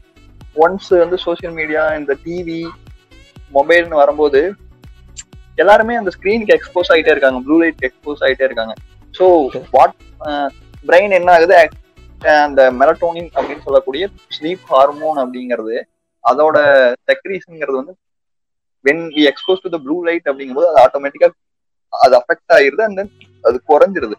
ஒன்ஸ் வந்து சோஷியல் மீடியா இந்த டிவி மொபைல்னு வரும்போது எல்லாருமே அந்த ஸ்கிரீனுக்கு எக்ஸ்போஸ் ஆயிட்டே இருக்காங்க ப்ளூ லைட் எக்ஸ்போஸ் ஆயிட்டே இருக்காங்க ஸோ வாட் பிரெயின் என்ன ஆகுது அஹ் அந்த மெலட்டோனின் அப்படின்னு சொல்லக்கூடிய ஸ்லீப் ஹார்மோன் அப்படிங்கிறது அதோட செக்ரீஸ்ங்கிறது வந்து when we expose to the blue light அப்படிங்கும்போது அது ஆட்டோமேட்டிக்கா அது அஃபெக்ட் ஆயிருது அண்ட் தென் அது குறைஞ்சிருது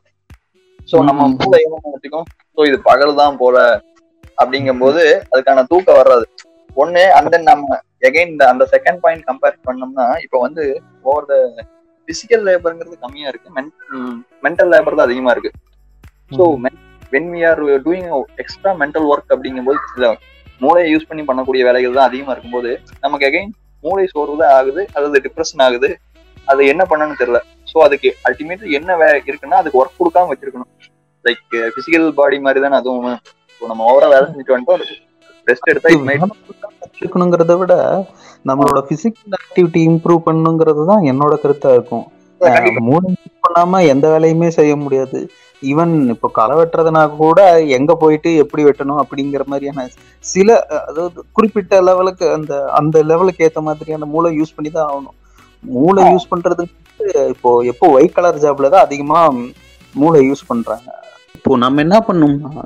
ஸோ நம்ம ம். மூளை என்ன நினைச்சுக்கும் ஸோ இது பகல் தான் போல அப்படிங்கும்போது அதுக்கான தூக்கம் வராது ஒண்ணு அந்த தென் நம்ம எகைன் இந்த அந்த செகண்ட் பாயிண்ட் கம்பேர் பண்ணோம்னா இப்போ வந்து ஓவர் த பிசிக்கல் லேபருங்கிறது கம்மியா இருக்கு மென்டல் லேபர் தான் அதிகமா இருக்கு so when we are doing extra mental work அப்படிங்கும்போது இல்ல மூளையை யூஸ் பண்ணி பண்ணக்கூடிய வேலைகள் தான் அதிகமா இருக்கும்போது நமக்கு எகைன் மூளை சோர்வு தான் ஆகுது அல்லது டிப்ரெஷன் ஆகுது அது என்ன பண்ணணும்னு தெரியல ஸோ அதுக்கு அல்டிமேட்லி என்ன வே இருக்குன்னா அதுக்கு ஒர்க் கொடுக்காம வச்சிருக்கணும் லைக் பிசிக்கல் பாடி மாதிரி தானே அதுவும் இப்போ நம்ம ஓவரா வேலை செஞ்சுட்டு வந்துட்டோம் ரெஸ்ட் எடுத்தா it might இருக்கணுங்கிறத விட நம்மளோட பிசிக்கல் ஆக்டிவிட்டி இம்ப்ரூவ் பண்ணுங்கிறது தான் என்னோட கருத்தா இருக்கும் கண்டிப்பா. அஹ் மூளை use பண்ணாம எந்த வேலையுமே செய்ய முடியாது ஈவன் இப்போ களை வெட்டுறதுனா கூட எங்க போயிட்டு எப்படி வெட்டணும் அப்படிங்கிற மாதிரியான சில அஹ், அதாவது குறிப்பிட்ட லெவலுக்கு அந்த அந்த லெவலுக்கு ஏத்த மாதிரியான மூளை யூஸ் பண்ணி தான் ஆகணும் மூளை யூஸ் பண்றது இப்போ எப்போ ஒயிட் கலர் ஜாப்ல தான் அதிகமா மூளை யூஸ் பண்றாங்க இப்போ நம்ம என்ன பண்ணோம்னா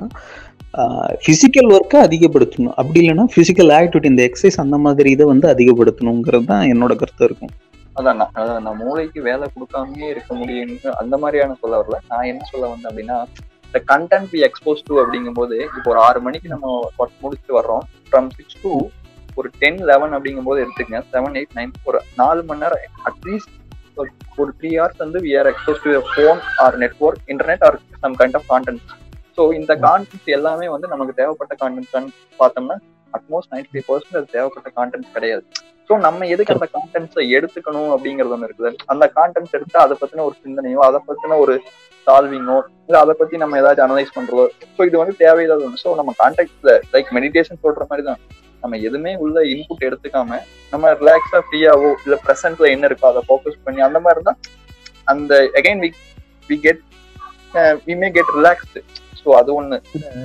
பிசிக்கல் ஒர்க்கை அதிகப்படுத்தணும் அப்படி இல்லைன்னா பிசிக்கல் ஆக்டிவிட்டி இந்த எக்ஸசைஸ் அந்த மாதிரி இதை வந்து அதிகப்படுத்தணுங்கிறது தான் என்னோட கருத்து இருக்கும் அதான் நான் அதான் நான் மூளைக்கு வேலை கொடுக்காமயே இருக்க முடியும்னு அந்த மாதிரியான சொல்ல வரல நான் என்ன சொல்ல வந்தேன் அப்படின்னா இந்த கண்டென்ட் வி எக்ஸ்போஸ் டு அப்படிங்கும்போது இப்போ ஒரு ஆறு மணிக்கு நம்ம ஒர்க் முடிச்சுட்டு வர்றோம் ஃப்ரம் சிக்ஸ் டு ஒரு டென் லெவன் அப்படிங்கும்போது எடுத்துக்கங்க செவன் எயிட் நைன் ஒரு நாலு மணி நேரம் அட்லீஸ்ட் ஒரு த்ரீ ஹவர்ஸ் வந்து we are expose to phone or network internet or some kind of content so இந்த கான்டென்ட் எல்லாமே வந்து நமக்கு தேவைப்பட்ட கான்டென்ட் பார்த்தோம்னா அட்மோஸ்ட் நைன்டி ஃபைவ் பர்சன்ட் அது தேவைப்பட்ட கான்டென்ட் கிடையாது ஸோ நம்ம எதுக்கு அந்த கான்டென்ட்ஸை எடுத்துக்கணும் அப்படிங்கிறது ஒன்று இருக்குது அந்த கான்டென்ட்ஸ் எடுத்து அதை பத்தின ஒரு சிந்தனையோ அதை பத்தின ஒரு சால்விங்கோ இல்லை அதை பத்தி நம்ம ஏதாச்சும் அனலைஸ் பண்றதோ ஸோ இது வந்து தேவையில்லாத ஒன்று ஸோ நம்ம கான்டாக்ட்ல லைக் மெடிடேஷன் சொல்ற மாதிரி தான் நம்ம எதுவுமே உள்ள இன்புட் எடுத்துக்காம நம்ம ரிலாக்ஸா ஃப்ரீயாவோ இல்ல ப்ரெசென்ட்ல என்ன இருக்கோ அதை ஃபோக்கஸ் பண்ணி அந்த மாதிரி தான் அந்த again we we get we may get relaxed so அது ஒன்று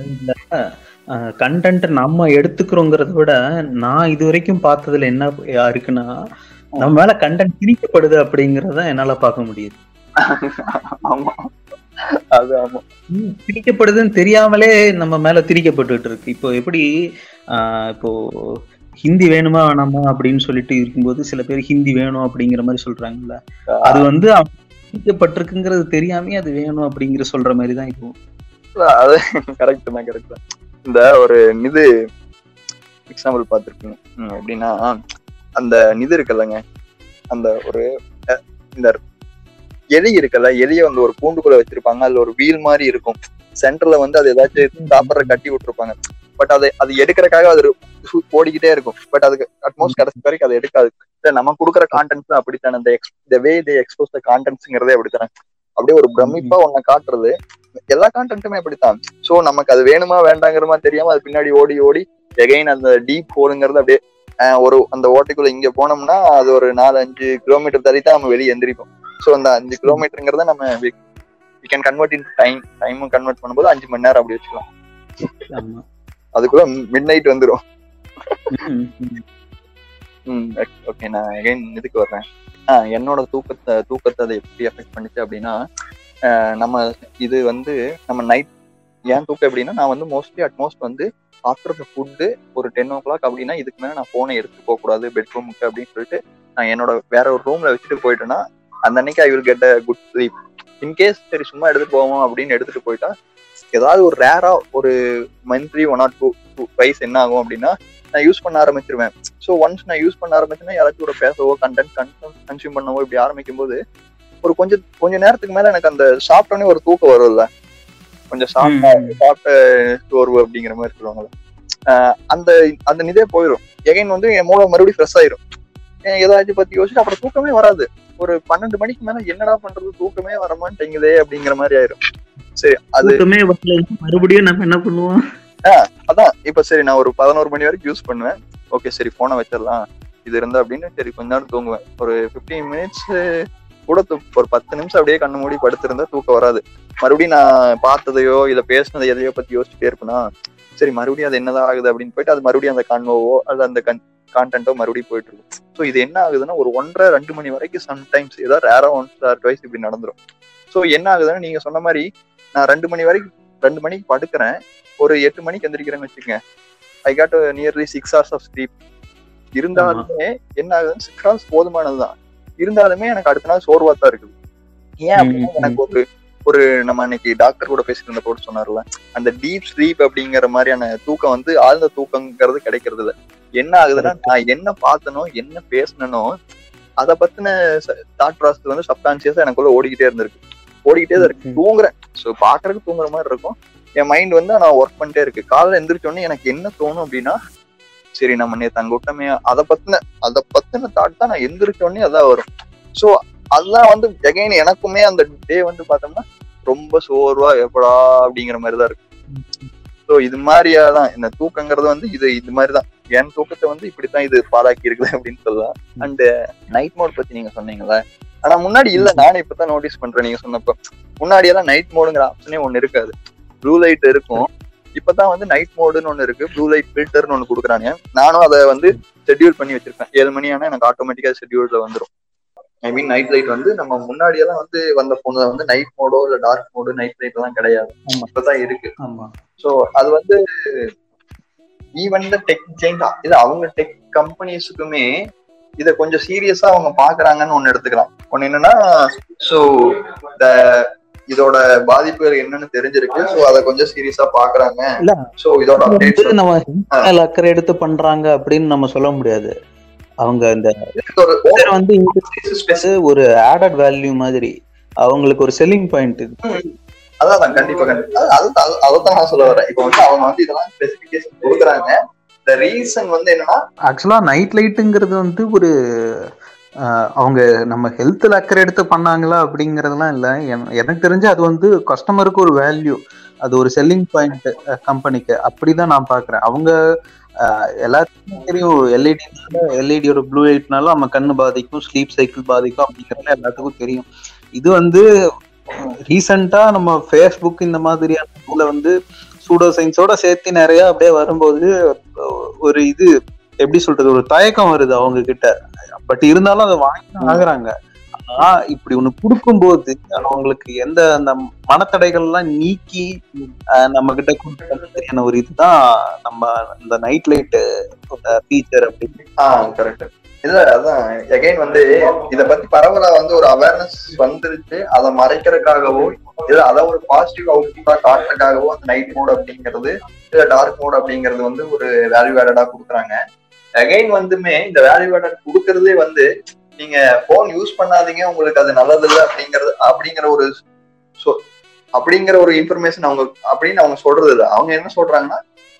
கண்டென்ட் நம்ம எடுத்துக்கிறோங்கிறத விட நான் இது வரைக்கும் பார்த்ததுல என்ன இருக்குன்னா நம்ம மேல கண்டென்ட் திணிக்கப்படுது அப்படிங்கறத என்னால பார்க்க முடியுது ஆமா அது ஆமா திணிக்கப்படுதுன்னு தெரியாமலே நம்ம மேல திணிக்கப்பட்டுட்டு இருக்கு இப்போ எப்படி ஆஹ் இப்போ ஹிந்தி வேணுமா வேணாமா அப்படின்னு சொல்லிட்டு இருக்கும்போது சில பேர் ஹிந்தி வேணும் அப்படிங்கிற மாதிரி சொல்றாங்கல்ல அது வந்து திணிக்கப்பட்டிருக்குங்கிறது தெரியாமே அது வேணும் அப்படிங்கிற சொல்ற மாதிரி தான் இப்போ அது கரெக்ட் தான் கரெக்ட் தான் இந்த ஒரு இது எக்ஸாம்பிள் பார்த்துருக்கீங்க எப்படின்னா அந்த இது இருக்குல்லங்க அந்த ஒரு இந்த எலி இருக்குல்ல எலிய வந்து ஒரு கூண்டுக்குள்ள வச்சிருப்பாங்க அதுல ஒரு வீல் மாதிரி இருக்கும் சென்டர்ல வந்து அது ஏதாச்சும் சாப்பிட்ற கட்டி விட்டுருப்பாங்க பட் அது அது எடுக்கிறதுக்காக அது சு- ஓடிக்கிட்டே இருக்கும் பட் அதுக்கு அட்மோஸ்ட் கடைசி வரைக்கும் அதை எடுக்காது இல்ல நம்ம கொடுக்குற கான்டென்ட்ஸ் அப்படித்தானே இந்த எக்ஸ் த வே தே எக்ஸ்போஸ் த கான்டென்ட்ஸ்ங்கிறதே அப்படித்தானே அப்படியே ஒரு பிரமிப்பா ஒன்ன காட்டுறது எல்லா கான்டென்ட்டுமே அப்படித்தான் சோ நமக்கு அது வேணுமா வேண்டாங்கிற மாதிரி தெரியாம அது பின்னாடி ஓடி ஓடி எகைன் அந்த டீப் ஹோலுங்கிறது அப்படியே ஆஹ், ஒரு அந்த ஓட்டைக்குள்ள இங்க போனோம்னா அது ஒரு நாலு அஞ்சு கிலோமீட்டர் தள்ளி தான் நம்ம வெளியே எந்திரிப்போம் சோ அந்த அஞ்சு கிலோமீட்டருங்கிறத நம்ம we can convert in time டைமும் கன்வெர்ட் பண்ணும்போது அஞ்சு மணி நேரம் அப்படி வச்சுக்கலாம் ஆமா அதுக்குள்ள மிட் நைட் வந்துடும் ம், ம். ம் ஓகே நான் அகைன் இதுக்கு வர்றேன் ஆஹ் என்னோட தூக்கத்தை தூக்கத்தை அதை எப்படி எஃபெக்ட் பண்ணுச்சு அப்படின்னா ஆஹ் நம்ம இது வந்து நம்ம நைட் ஏன் தூக்கம் எப்படின்னா நான் வந்து மோஸ்ட்லி அட்மோஸ்ட் வந்து ஆஃப்டர் த ஃபுட்டு ஒரு டென் ஓ கிளாக் அப்படின்னா இதுக்கு மேலே நான் ஃபோனை எடுத்துட்டு போக கூடாது பெட்ரூமுக்கு அப்படின்னு சொல்லிட்டு நான் என்னோட வேற ஒரு ரூம்ல வச்சுட்டு போயிட்டேன்னா அந்த அன்னைக்கு I will get a good sleep in case சரி சும்மா எடுத்துட்டு போவோம் அப்படின்னு எடுத்துட்டு போயிட்டா ஏதாவது ஒரு ரேரா ஒரு monthly one or two twice என்ன ஆகும் அப்படின்னா நான் யூஸ் பண்ண ஆரம்பிச்சிருவேன் ஸோ ஒன்ஸ் நான் யூஸ் பண்ண ஆரம்பிச்சேன்னா யாராச்சும் ஒரு பேசவோ கண்டென்ட் கன்சியூம் பண்ணவோ இப்படி ஆரம்பிக்கும் போது ஒரு கொஞ்சம் கொஞ்ச நேரத்துக்கு மேல எனக்கு அந்த சாப்பிட்டோன்னே ஒரு தூக்கம் வரும்ல கொஞ்சம் சாப்பிட்டா ம். சாப்பிட்ட சோர்வு அப்படிங்கிற மாதிரி சொல்லுவாங்கல்ல ஆஹ் அந்த அந்த இதே போயிடும் எகைன் வந்து என் மூளை மறுபடியும் ஃப்ரெஷ் ஆயிரும் ஏன் ஏதாச்சும் பத்தி யோசிச்சு அப்புறம் தூக்கமே வராது ஒரு பன்னெண்டு மணிக்கு மேல என்னடா பண்றது தூக்கமே வரமாட்டேங்குதே அப்படிங்கிற மாதிரி ஆயிரும் சரி அது தூக்கமே வரல மறுபடியும் நம்ம என்ன பண்ணுவோம் அதான் இப்ப சரி நான் ஒரு பதினோரு மணி வரைக்கும் யூஸ் பண்ணுவேன் ஓகே சரி போனை வச்சிடலாம் இது இருந்தா அப்படின்னு சரி கொஞ்ச நேரம் தூங்குவேன் ஒரு 15 மினிட்ஸ் கூட தூ- ஒரு பத்து நிமிஷம் அப்படியே கண்ணு மூடி படுத்திருந்தா தூக்கம் வராது மறுபடியும் நான் பார்த்ததையோ இல்ல பேசினதை எதையோ பத்தி யோசிச்சுட்டே இருப்பேனா சரி மறுபடியும் அது என்னதான் ஆகுது அப்படின்னு போயிட்டு அது மறுபடியும் அந்த கன்வோவோ அல்லது அந்த கன் கான்டென்ட்டோ மறுபடியும் போயிட்டு இருக்கும் ஸோ இது என்ன ஆகுதுன்னா ஒரு ஒன்றரை ரெண்டு மணி வரைக்கும் சம்டைம்ஸ் ஏதாவது ரேரா ஒன்ஸ் ஆர் டுவைஸ் இப்படி நடந்துரும் ஸோ என்ன ஆகுதுன்னா நீங்க சொன்ன மாதிரி நான் ரெண்டு மணி வரைக்கும் ரெண்டு மணிக்கு படுக்கிறேன் ஒரு எட்டு மணிக்கு எந்திரிக்கிறேன்னு வச்சுக்கோங்க I got nearly six hours of sleep இருந்தாலுமே என்ன ஆகுதுன்னு சிக்ஸ் ஹவர்ஸ் போதுமானதுதான் இருந்தாலுமே எனக்கு அடுத்த நாள் சோர்வா தான் இருக்குது ஏன் அப்படின்னா ம், ம். எனக்கு ஒரு ஒரு நம்ம அன்னைக்கு டாக்டர் கூட பேசிட்டு இருந்த போட்டு சொன்னார்ல அந்த டீப் ஸ்லீப் அப்படிங்கிற மாதிரியான தூக்கம் வந்து ஆழ்ந்த தூக்கங்கிறது கிடைக்கிறது இல்ல என்ன ஆகுதுன்னா நான் என்ன பார்த்தனோ என்ன பேசினனோ அதை பத்தின தாட் ப்ராசஸ் வந்து சப்கான்சியஸா எனக்குள்ள ஓடிக்கிட்டே இருந்திருக்கு ஓடிக்கிட்டே தான் இருக்கு ம். தூங்குறேன் ஸோ பாக்குறதுக்கு தூங்குற மாதிரி இருக்கும் என் மைண்ட் வந்து நான் ஒர்க் பண்ணிட்டே இருக்கு காலைல எந்திரிச்ச உடனே எனக்கு என்ன தோணும் அப்படின்னா சரி நம்ம நேத்து அங்க விட்டோமே அதை பத்தின அதை பத்தின தாட் தான் நான் எந்திரிச்ச உடனே அதான் வரும் ஸோ அதெல்லாம் வந்து எகைன் எனக்குமே அந்த டே வந்து பார்த்தோம்னா ரொம்ப சோர்வா எப்படா அப்படிங்கிற மாதிரி தான் இருக்கு ஸோ இது மாதிரியா தான் இந்த தூக்கங்கிறது வந்து இது இது மாதிரி தான் என் தூக்கத்தை வந்து இப்படித்தான் இது பாழாக்கி இருக்குது அப்படின்னு சொல்லலாம் அண்ட் நைட் மோட் பத்தி நீங்க சொன்னீங்களே ஆனா முன்னாடி இல்ல நானே இப்பதான் நோட்டீஸ் பண்றேன் நீங்க சொன்னப்ப முன்னாடி எல்லாம் நைட் மோடுங்கிற ஆப்ஷனே ஒண்ணு இருக்காது ப்ளூ லைட் இருக்கும் இப்பதான் வந்து நைட் மோடுன்னு ஒண்ணு இருக்கு ப்ளூ லைட் ஃபில்டர்னு ஒண்ணு கொடுக்குறாங்க நானும் அதை வந்து ஷெட்யூல் பண்ணி வச்சிருப்பேன் ஏழு மணி ஆனா எனக்கு ஆட்டோமேட்டிக்கா ஷெட்யூல்ல வந்துரும் ஐ மீன் நைட் லைட் வந்து நம்ம முன்னாடி எல்லாம் வந்து வந்த போன்ல வந்து நைட் மோடோ இல்ல டார்க் மோடு நைட் லைட் எல்லாம் கிடையாது ஆமா. இப்பதான் இருக்கு ஆமா சோ அது வந்து ஈவன் த டெக் ஜெயிண்ட் இது அவங்க டெக் கம்பெனிஸுக்குமே இத கொஞ்சம் சீரியஸா அவங்க பாக்குறாங்கன்னு ஒண்ணு எடுத்துக்கலாம் ஒண்ணு என்னன்னா சோ இந்த இதோட பாதிப்புகள் என்னன்னு தெரிஞ்சிருக்கு சோ அத கொஞ்சம் சீரியஸா பாக்குறாங்க இல்ல, சோ இதோட வந்து அப்டேட்ஸ் நம்ம மேல அக்கறை எடுத்து பண்றாங்க அப்படின்னு நம்ம சொல்ல முடியாது அவங்க இந்த ஒரு feature வந்து இது ஒரு ஆடட் வேல்யூ மாதிரி அவங்களுக்கு ஒரு செல்லிங் பாயிண்ட் அதான் கண்டிப்பா கண்டிப்பா அது- அது- அதைத்தான் நான் சொல்ல வரேன் இப்போ வந்து அவங்க வந்து இதெல்லாம் ஸ்பெசிபிகேஷன் கொடுக்குறாங்க இந்த ரீசன் வந்து என்னன்னா ஆக்சுவலா நைட் லைட்டுங்கிறது வந்து ஒரு ஆஹ், அவங்க நம்ம ஹெல்த்ல அக்கறை எடுத்து பண்ணாங்களா அப்படிங்கறதெல்லாம் இல்ல என- எனக்கு தெரிஞ்சு அது வந்து கஸ்டமருக்கு ஒரு வேல்யூ அது ஒரு செல்லிங் பாயிண்ட் கம்பெனிக்கு அப்படிதான் நான் பாக்குறேன் அவங்க ஆஹ், எல்லாத்துக்குமே தெரியும் எல்இடி எல்இடியோட ப்ளூ லைட்னால நம்ம கண்ணு பாதிக்கும் ஸ்லீப் சைக்கிள் பாதிக்கும் அப்படிங்கறது எல்லாத்துக்கும் தெரியும் இது வந்து ரீசெண்டா நம்ம ஃபேஸ்புக் இந்த மாதிரியான இதுல வந்து சூடோ சயின்ஸோட சேர்த்து நிறைய அப்படியே வரும்போது ஒரு இது எப்படி சொல்றது ஒரு தயக்கம் வருது அவங்க கிட்ட பட் இருந்தாலும் அதை வாங்கி ஆகுறாங்க ஆனா இப்படி ஒண்ணு கொடுக்கும்போது அவங்களுக்கு எந்த அந்த மனத்தடைகள் எல்லாம் நீக்கி ஆஹ் நம்ம கிட்ட கொடுக்குற மாதிரியான ஒரு இதுதான் நம்ம இந்த நைட் லைட் ஃபீச்சர் அப்படின்னு ஆஹ் கரெக்ட் இல்ல அதான் எகைன் வந்து இத பத்தி பரவலா வந்து ஒரு அவேர்னஸ் வந்துருச்சு அதை மறைக்கிறதுக்காகவோ இல்ல அதை ஒரு பாசிட்டிவ் அவுட்புட்டா காட்டுறதுக்காகவோ அந்த நைட் மோட் அப்படிங்கிறது இல்ல டார்க் மோட் அப்படிங்கிறது வந்து ஒரு வேல்யூ ஆடடா கொடுக்குறாங்க அகைன் வந்துமே இந்த வேல்யூ ஆடட் கொடுக்கறதே வந்து நீங்க போன் யூஸ் பண்ணாதீங்க உங்களுக்கு அது நல்லது இல்லை அப்படிங்கிறது அப்படிங்கிற ஒரு சொ- அப்படிங்கிற ஒரு இன்ஃபர்மேஷன் அவங்க அப்படின்னு அவங்க சொல்றது இல்லை அவங்க என்ன சொல்றாங்கன்னா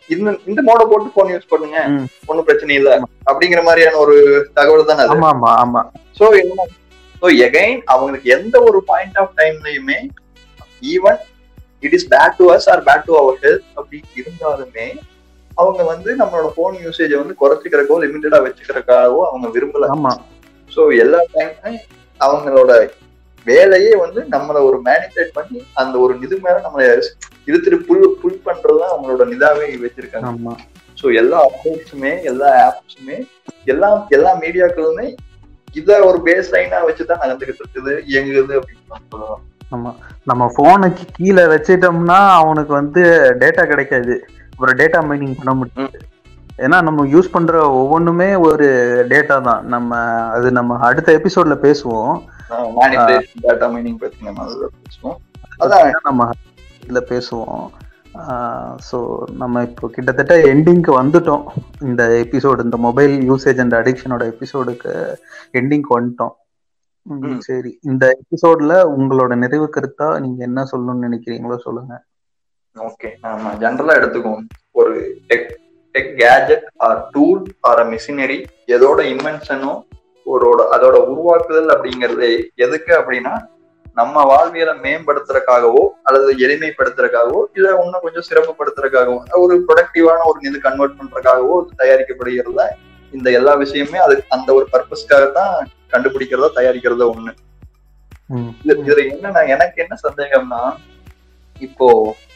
இந்த இந்த மோட போட்டு போன் யூஸ் பண்ணுங்க ம். ஒன்னும் பிரச்சனை இல்ல அப்படிங்கிற மாதிரியான ஒரு தகவல் தானே அது ஆமா ஆமா ஆமா சோ என்ன சோ எகைன் அவங்களுக்கு எந்த ஒரு பாயிண்ட் ஆஃப் டைம்லயுமே even it is bad to us or bad to our health அப்படி இருந்தாலுமே அவங்க வந்து நம்மளோட போன் யூசேஜை வந்து குறைச்சிக்கிறக்கோ லிமிட்டடா வச்சுக்கிறக்காகவோ அவங்க விரும்பல ஆமா சோ எல்லா டைமுமே அவங்களோட வேலையே வந்து நம்மள ஒரு மேனிபுலேட் பண்ணி அந்த ஒரு நிது மேல நம்மள இழுத்துட்டு புல் புல் பண்றதுதான் அவங்களோட நிதாவே வச்சிருக்காங்க ஆமா ஸோ எல்லா அப்டேட்ஸுமே எல்லா ஆப்ஸுமே எல்லா எல்லா மீடியாக்களுமே இத ஒரு பேஸ் லைனா வச்சுதான் நகர்ந்துகிட்டு இருக்குது இயங்குது அப்படின்னு நான் சொல்லலாம் ஆமா நம்ம போனுக்கு கீழே வச்சிட்டோம்னா அவனுக்கு வந்து டேட்டா கிடைக்காது ஒரு டேட்டா மைனிங் பண்ண முடியாது ஏன்னா நம்ம யூஸ் பண்ற ஒவ்வொன்றுமே ஒரு டேட்டா தான் நம்ம அது நம்ம அடுத்த எபிசோட்ல பேசுவோம் மேனிபுலேஷன் டேட்டா மைனிங் பத்தி நம்ம அதுல பேசுவோம் அதான் நம்ம இதுல பேசுவோம் ஸோ நம்ம இப்போ கிட்டத்தட்ட எண்டிங்க்கு வந்துட்டோம் இந்த எபிசோடு இந்த மொபைல் யூசேஜ் அண்ட் அடிக்ஷனோட எபிசோடுக்கு எண்டிங்க்கு வந்துட்டோம் ம், ம். சரி இந்த எபிசோட்ல உங்களோட நிறைவு கருத்தா நீங்க என்ன சொல்லணும்னு நினைக்கிறீங்களோ சொல்லுங்க ஓகே நம்ம ஜென்ரலா எடுத்துக்குவோம் ஒரு tech tech gadget or tool or machinery எதோட இன்வென்ஷனும் ஒரு அதோட உருவாக்குதல் அப்படிங்கிறது எதுக்கு அப்படின்னா நம்ம வாழ்வியலை மேம்படுத்துறதுக்காகவோ அல்லது எளிமைப்படுத்துறதுக்காகவோ இல்ல இன்னும் கொஞ்சம் சிறப்புப்படுத்துறதுக்காகவோ ஒரு ப்ரொடக்டிவான ஒரு இது கன்வெர்ட் பண்றதுக்காகவோ இது தயாரிக்கப்படுகிறதா இந்த எல்லா விஷயமே அது அந்த ஒரு பர்பஸ்க்காக தான் கண்டுபிடிக்கிறதா தயாரிக்கிறதா ஒண்ணு ம், இது- இதுல என்னன்னா எனக்கு என்ன சந்தேகம்னா இப்போ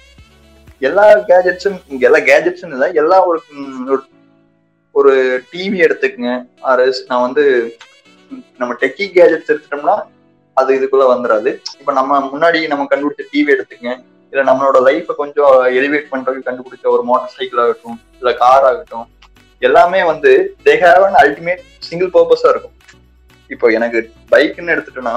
எல்லா கேஜெட்ஸும் இங்க எல்லா கேஜெட்ஸும் இல்ல எல்லா ஒரு ம், ஒரு- ஒரு டிவி எடுத்துக்கங்க ஆர்எஸ் நான் வந்து ம், நம்ம டெக்கி கேஜெட்ஸ் எடுத்துட்டோம்னா அது இதுக்குள்ள வந்துடாது இப்ப நம்ம முன்னாடி நம்ம கண்டுபிடிச்ச டிவி எடுத்துக்கங்க இல்ல நம்மளோட லைஃபை கொஞ்சம் எலிவேட் பண்றதுக்கு கண்டுபிடிச்ச ஒரு மோட்டார் சைக்கிள் ஆகட்டும் இல்ல கார் ஆகட்டும் எல்லாமே வந்து they have an ultimate single பர்பஸா இருக்கும் இப்போ எனக்கு பைக்னு எடுத்துட்டோம்னா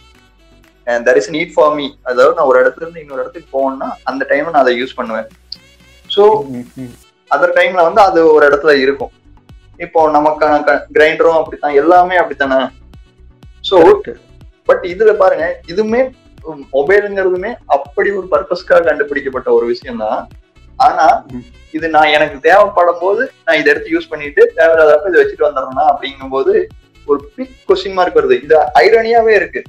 there is need for me அதாவது நான் ஒரு இடத்துல இருந்து இன்னொரு இடத்துக்கு போகணும்னா அந்த டைம்ல நான் அதை யூஸ் பண்ணுவேன் ஸோ ம், ம். அதர் டைம்ல வந்து அது ஒரு இடத்துல இருக்கும் இப்போ நமக்கான கிரைண்டரும் அப்படித்தான் எல்லாமே அப்படித்தானே ஸோ Correct. பட் இதுல பாருங்க இதுமே மொபைலுங்கிறதுமே அப்படி ஒரு பர்பஸ்க்காக கண்டுபிடிக்கப்பட்ட ஒரு விஷயம் தான் ஆனா ம். இது நான் எனக்கு தேவைப்படும் போது நான் இதை எடுத்து யூஸ் பண்ணிட்டு தேவையில்லாதப்ப இதை வச்சுட்டு வந்துடுறேன்னா அப்படிங்கும்போது ஒரு பிக் கொஸ்டின் மார்க் வருது இது ஐரனியாவே இருக்கு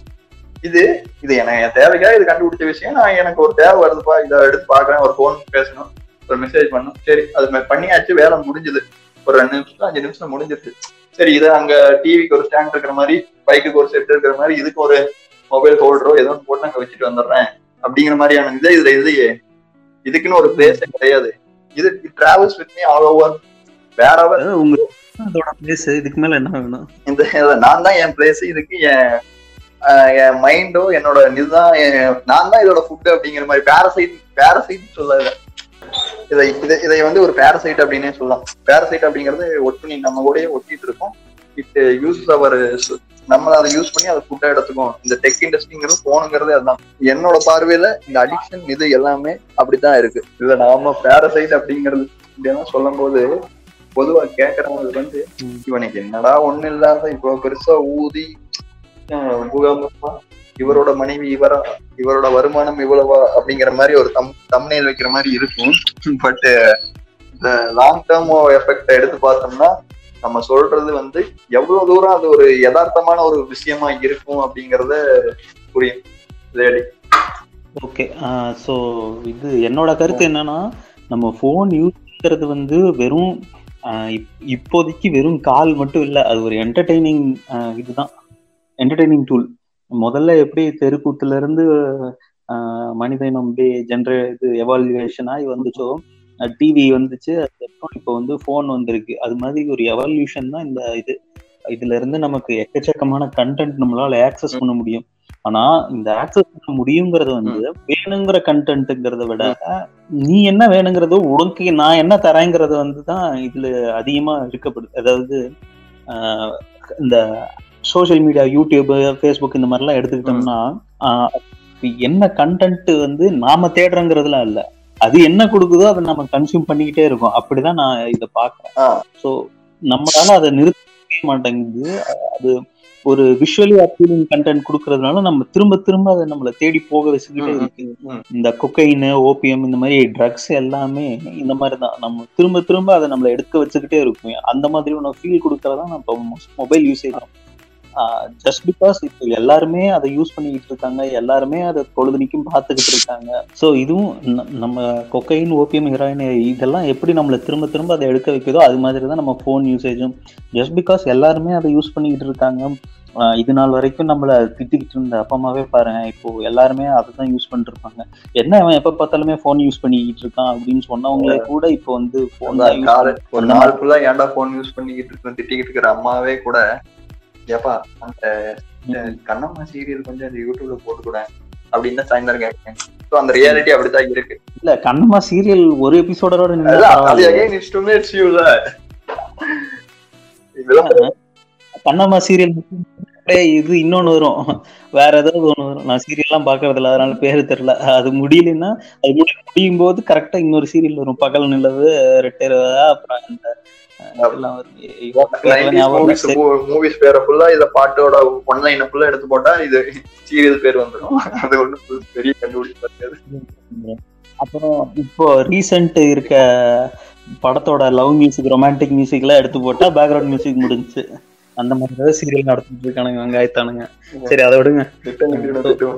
இது இது எனக்கு என் தேவைக்காக இது கண்டுபிடிச்ச விஷயம் நான் எனக்கு ஒரு தேவை வருதுப்பா இதை எடுத்து பாக்குறேன் ஒரு ஃபோன் பேசணும் ஒரு மெசேஜ் பண்ணணும் சரி அது மே- பண்ணியாச்சு வேலை முடிஞ்சது ஒரு ரெண்டு நிமிஷம் அஞ்சு நிமிஷம் முடிஞ்சிருச்சு சரி இது அங்க டிவிக்கு ஒரு ஸ்டாண்ட் இருக்கிற மாதிரி பைக்குக்கு ஒரு செட் இருக்கிற மாதிரி இதுக்கு ஒரு மொபைல் ஹோல்டரோ ஏதோ ஒன்று போட்டு அங்க வச்சுட்டு வந்துடுறேன் அப்படிங்கிற மாதிரியான இது இதுல இல்லையே இதுக்குன்னு ஒரு பிளேஸ் கிடையாது இது travels with me all over வேற அதாவது உங்க அதோட பிளேஸ் இதுக்கு மேல என்ன வேணும் இந்த இத நான் தான் என் பிளேஸ் இதுக்கு என் ஆஹ் என் மைண்டோ என்னோட இதுதான் என்- நான் தான் இதோட ஃபுட் அப்படிங்கிற மாதிரி பேரசைட் பேரசைட் சொல்லாத இதை இதை இதை வந்து ஒரு பேரசைட் அப்படின்னே சொல்லலாம் பேரசைட் அப்படிங்கிறது ஒட்டுனி நம்ம கூடயே ஒட்டிட்டு இருக்கோம் இட் யூஸ் அவர் நம்ம அதை யூஸ் பண்ணி அதை ஃபுட்டா எடுத்துக்கோம் இந்த டெக் இண்டஸ்ட்ரிங்கிறது போனுங்கிறதே அதுதான் என்னோட பார்வையில இந்த அடிக்ஷன் இது எல்லாமே அப்படித்தான் இருக்கு இதுல நாம பேரசைட் அப்படிங்கிறது இப்படியெல்லாம் சொல்லும் போது பொதுவா கேட்கறவங்களுக்கு வந்து ம். இவனுக்கு என்னடா ஒண்ணு இல்லாத இவ்வளவு பெருசா ஊதி அஹ், பூகம்பமா இவரோட மனைவி இவரா இவரோட வருமானம் இவ்வளவா அப்படிங்கிற மாதிரி ஒரு தம் தம்னையில் வைக்கிற மாதிரி இருக்கும் பட் இந்த லாங் டேர்ம் எஃபெக்ட் எடுத்து பார்த்தோம்னா நம்ம சொல்றது வந்து எவ்வளவு தூரம் அது ஒரு யதார்த்தமான ஒரு விஷயமா இருக்கும் அப்படிங்கறத புரியும் லேடி ஓகே ஸோ இது என்னோட கருத்து என்னன்னா நம்ம ஃபோன் யூஸ்ங்கிறது வந்து வெறும் ஆஹ் இப்- இப்போதைக்கு வெறும் கால் மட்டும் இல்லை அது ஒரு என்டர்டெய்னிங் இதுதான் என்டர்டெய்னிங் டூல் முதல்ல எப்படி தெருக்கூத்துல இருந்து ஆஹ் மனித இனம் அப்படியே ஜென்ரே இது எவால்யூவேஷன் ஆகி வந்துச்சோ டிவி வந்துச்சு அதுக்கப்புறம் இப்போ வந்து ஃபோன் வந்திருக்கு அது மாதிரி ஒரு எவால்யூஷன் தான் இந்த இது இதுல இருந்து நமக்கு எக்கச்சக்கமான கண்டென்ட் நம்மளால ஆக்சஸ் பண்ண முடியும் ஆனா இந்த ஆக்சஸ் பண்ண முடியுங்கிறது வந்து வேணுங்கிற கண்டென்ட்ங்கிறத விட நீ என்ன வேணுங்கிறதோ உனக்கு நான் என்ன தரேங்கிறது வந்து தான் இதுல அதிகமா இருக்கப்படுது அதாவது ஆஹ் இந்த சோஷியல் மீடியா யூடியூப் ஃபேஸ்புக் இந்த மாதிரிலாம் எடுத்துக்கிட்டோம்னா ஆஹ் என்ன கண்டென்ட் வந்து நாம தேடுறோங்கிறதுலாம் இல்ல அது என்ன கொடுக்குதோ அதை நம்ம கன்சியூம் பண்ணிக்கிட்டே இருக்கோம் அப்படிதான் நான் இதை பாக்குறேன் ஆ. ஸோ நம்மளால அதை நிறுத்தவே மாட்டேங்குது அது ஒரு விஷுவலி அப்பீலிங் கண்டென்ட் கொடுக்கறதுனால நம்ம திரும்ப திரும்ப அதை நம்மளை தேடி போக வச்சுக்கிட்டே ம், இருக்கு ம். இந்த கொக்கைன் ஓபிஎம் இந்த மாதிரி ட்ரக்ஸ் எல்லாமே இந்த மாதிரி தான் நம்ம திரும்ப திரும்ப அதை நம்மளை எடுக்க வச்சுக்கிட்டே இருக்கும் அந்த மாதிரி ஒன்று ஃபீல் கொடுக்கறதா நம்ம மொபைல் யூசேஜ் ஜஸ்ட் பிகாஸ் இப்போ எல்லாருமே அதை யூஸ் பண்ணிக்கிட்டு இருக்காங்க எல்லாருமே அதை பொழுதுனிக்கும் பார்த்துக்கிட்டு இருக்காங்க ஸோ இதுவும் ந- நம்ம கொக்கைன் ஓபிஎம் ஹீரோயின் இதெல்லாம் எப்படி நம்மளை திரும்ப திரும்ப அதை எடுக்க வைக்குதோ அது மாதிரி தான் நம்ம ஃபோன் யூசேஜும் ஜஸ்ட் பிகாஸ் எல்லாருமே அதை யூஸ் பண்ணிக்கிட்டு இருக்காங்க ஆஹ் இது நாள் வரைக்கும் நம்மள திட்டிக்கிட்டு இருந்த அப்பா அம்மாவே பாருங்க இப்போ எல்லாருமே அதை தான் யூஸ் பண்ணிட்டு இருப்பாங்க என்ன அவன் எப்ப பார்த்தாலுமே ஃபோன் யூஸ் பண்ணிக்கிட்டு இருக்கான் அப்படின்னு சொன்னவங்களே கூட இப்போ வந்து ஃபோன் தான் யூஸ் காலை ஒரு அந்த நாள் ஃபுல்லா ஏன்டா போன் யூஸ் பண்ணிக்கிட்டு இருக்கோம் திட்டிக்கிட்டு இருக்கிற அம்மாவே கூட ஏப்பா அந்த ம். கண்ணம்மா சீரியல் கொஞ்சம் அந்த யூடியூப்ல போட்டு கூட அப்படின்னு தான் சாயந்தரம் கேட்பேன் ஸோ அந்த ரியாலிட்டி அப்படிதான் இருக்கு இல்ல கண்ணம்மா சீரியல் ஒரு எபிசோடோட அதான், அது again is to make you ல. இதெல்லாம் கண்ணம்மா சீரியல் இது இன்னொன்னு வரும் வேற ஏதாவது ஒண்ணு வரும் நான் சீரியல்லாம் பாக்குறது இல்ல அதனால பேரு தெரியல அது முடியலன்னா அது முடி முடியும் போது கரெக்டா இன்னொரு சீரியல் வரும் பகல் நிலவு ரெட்டை அப்புறம் இந்த அஹ், இதெல்லாம் வரும். ஐயோ, பேர்லாம் ஞாபகம் இல்ல. சரி. மூவிஸ் பேரை ஃபுல்லா இத பாட்டோட ஒன்லைன் ஃபுல்லா எடுத்து போட்டா இது சீரியல் பேர் வந்துடும் அது ஒண்ணு பெரிய கண்டுபிடிப்பு இருக்காது அப்புறம் இப்போ ரீசெண்ட் இருக்க படத்தோட லவ் மியூசிக் ரொமான்டிக் மியூசிக் எல்லாம் எடுத்து போட்டா பேக்ரவுண்ட் மியூசிக் முடிஞ்சுச்சு அந்த மாதிரி தான் சீரியல் நடத்திட்டு இருக்கானுங்க வெங்காயத்தானுங்க சரி அதை விடுங்க திட்டம் கட்டின திட்டம்.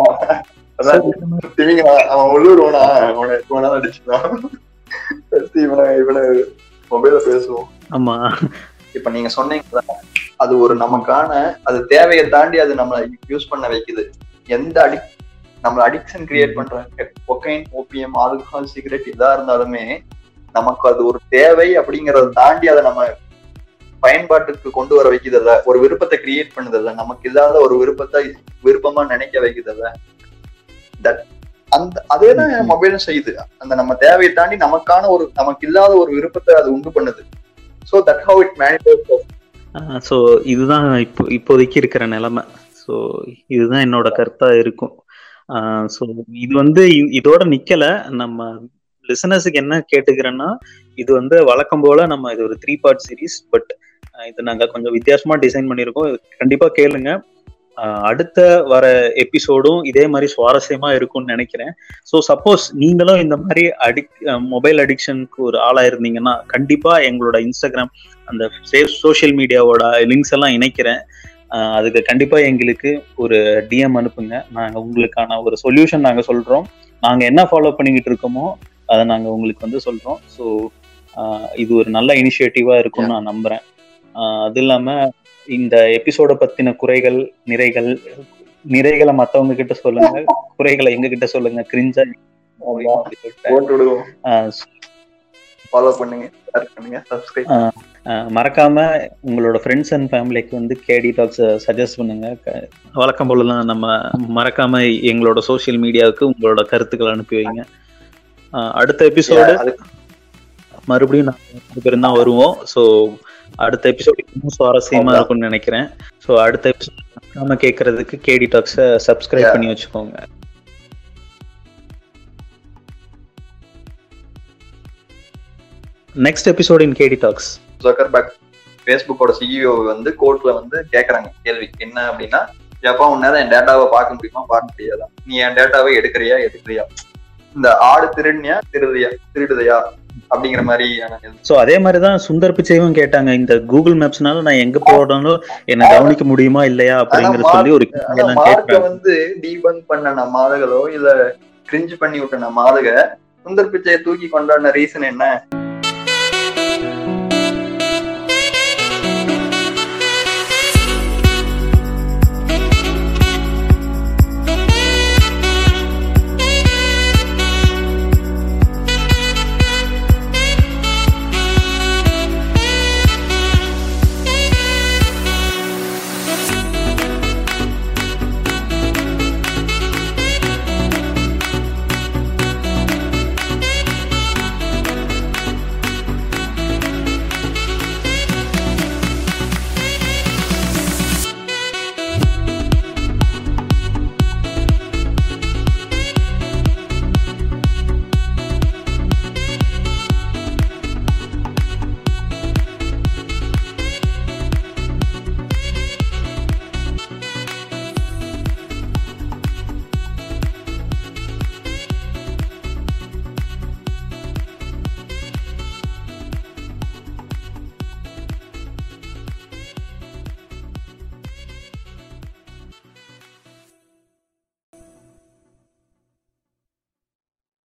அதான் திமிங்க அவன் உள்ளூர்வனா அவனை இவனா அடிச்சுதான் first இவனை இவனை மொபைல்ல பேசுவோம் ஆமா இப்ப நீங்க சொன்னீங்களா அது ஒரு நமக்கான அது தேவையை தாண்டி அது நம்மள யூஸ் பண்ண வைக்குது எந்த அடி நம்மள அடிக்ஷன் கிரியேட் பண்ற கொக்கைன் ஓபிஎம் ஆல்கஹால் சிகரெட் இதா இருந்தாலுமே நமக்கு அது ஒரு தேவை அப்படிங்கறத தாண்டி அதை நம்ம பயன்பாட்டுக்கு கொண்டு வர வைக்குதல்ல ஒரு விருப்பத்தை கிரியேட் பண்ணுதல்ல நமக்கு இல்லாத ஒரு விருப்பத்தை விருப்பமா நினைக்க வைக்குதல்ல தட் அந்த அதே தான் மொபைலும் செய்யுது அந்த நம்ம தேவையை தாண்டி நமக்கான ஒரு நமக்கு இல்லாத ஒரு விருப்பத்தை அது உண்டு பண்ணுது so that how it manifest so இதுதான் இப்போ இப்போதைக்கு இருக்கிற நிலைமை ஸோ இதுதான் என்னோட கருத்தா இருக்கும் ஸோ இது வந்து இ- இதோட நிக்கல நம்ம லிசனர்ஸுக்கு என்ன கேட்டுக்கிறேன்னா இது வந்து வழக்கம் போல நம்ம இது ஒரு த்ரீ பார்ட் சீரிஸ் பட் இது நாங்க கொஞ்சம் வித்தியாசமா டிசைன் பண்ணியிருக்கோம் இது கண்டிப்பா கேளுங்க ஆஹ் அடுத்த வர எபிசோடும் இதே மாதிரி சுவாரஸ்யமா இருக்கும்னு நினைக்கிறேன் ஸோ சப்போஸ் நீங்களும் இந்த மாதிரி அடிக் மொபைல் அடிக்ஷனுக்கு ஒரு ஆளா இருந்தீங்கன்னா கண்டிப்பா எங்களோட இன்ஸ்டாகிராம் அந்த சேஃப் சோஷியல் மீடியாவோட லிங்க்ஸ் எல்லாம் இணைக்கிறேன் ஆஹ் அதுக்கு கண்டிப்பா எங்களுக்கு ஒரு டிஎம் அனுப்புங்க நாங்க உங்களுக்கான ஒரு சொல்யூஷன் நாங்க சொல்றோம் நாங்க என்ன ஃபாலோ பண்ணிக்கிட்டு இருக்கோமோ அதை நாங்க உங்களுக்கு வந்து சொல்றோம் ஸோ இது ஒரு நல்ல இனிஷியேட்டிவா இருக்கும்னு நான் நம்புறேன் ஆஹ் அது இல்லாம இந்த எபிசோட பத்தின குறைகள் நிறைகள் நிறைகளை மத்தவங்க கிட்ட சொல்லுங்க குறைகளை எங்க கிட்ட சொல்லுங்க கிரிஞ்சா போட்டு விடுவோம் ஃபாலோ பண்ணுங்க ஷேர் பண்ணுங்க சப்ஸ்கிரைப் ஆஹ் மறக்காம உங்களோட ஃப்ரெண்ட்ஸ் அண்ட் ஃபேமிலிக்கு வந்து கேடி டாக்ஸ் சஜஸ்ட் பண்ணுங்க க- வழக்கம் போல தான் நம்ம மறக்காம எங்களோட சோஷியல் மீடியாவுக்கு உங்களோட கருத்துக்களை அனுப்பி வைங்க ஆஹ் அடுத்த எபிசோடு அது மறுபடியும் நாங்கள் ரெண்டு பேரும் தான் வருவோம் ஸோ அடுத்த எபிசோடு இன்னும் சுவாரஸ்யமா அதான். இருக்கும்னு நினைக்கிறேன் ஸோ அடுத்த எபிசோட் மறக்காம கேட்கறதுக்கு கேடி டாக்ஸை சப்ஸ்கிரைப் Yeah. பண்ணி வச்சுக்கோங்க next episode in KD talks Zuckerberg ஃபேஸ்புக்கோட சிஇஓ வந்து கோர்ட்ல வந்து கேக்குறாங்க கேள்வி என்ன அப்படின்னா எப்பா உன்னால என் டேட்டாவை பார்க்க முடியுமா பார்க்க முடியாதா நீ என் டேட்டாவை எடுக்கிறியா எடுக்கிறியா இந்த ஆடு திருடினியா திருடுறியா திருடுதையா அப்படிங்கிற மாதிரியான கேள்வி. சோ அதே மாதிரி தான் சுந்தர் பிச்சையும் கேட்டாங்க இந்த கூகுள் மேப்ஸ்னால நான் எங்க போனாலும் என்ன கவனிக்க முடியுமா இல்லையா அப்படிங்கறது சொல்லி ஒரு ஆனா கேள்வி எல்லாம் மார்க்க கேட்டாங்க வந்து டீபங்க் பண்ண நம்ம ஆளுகளோ இல்ல கிரிஞ்சு பண்ணி விட்ட நம்ம ஆளுக சுந்தர் பிச்சையை தூக்கி கொண்டாடின ரீசன் என்ன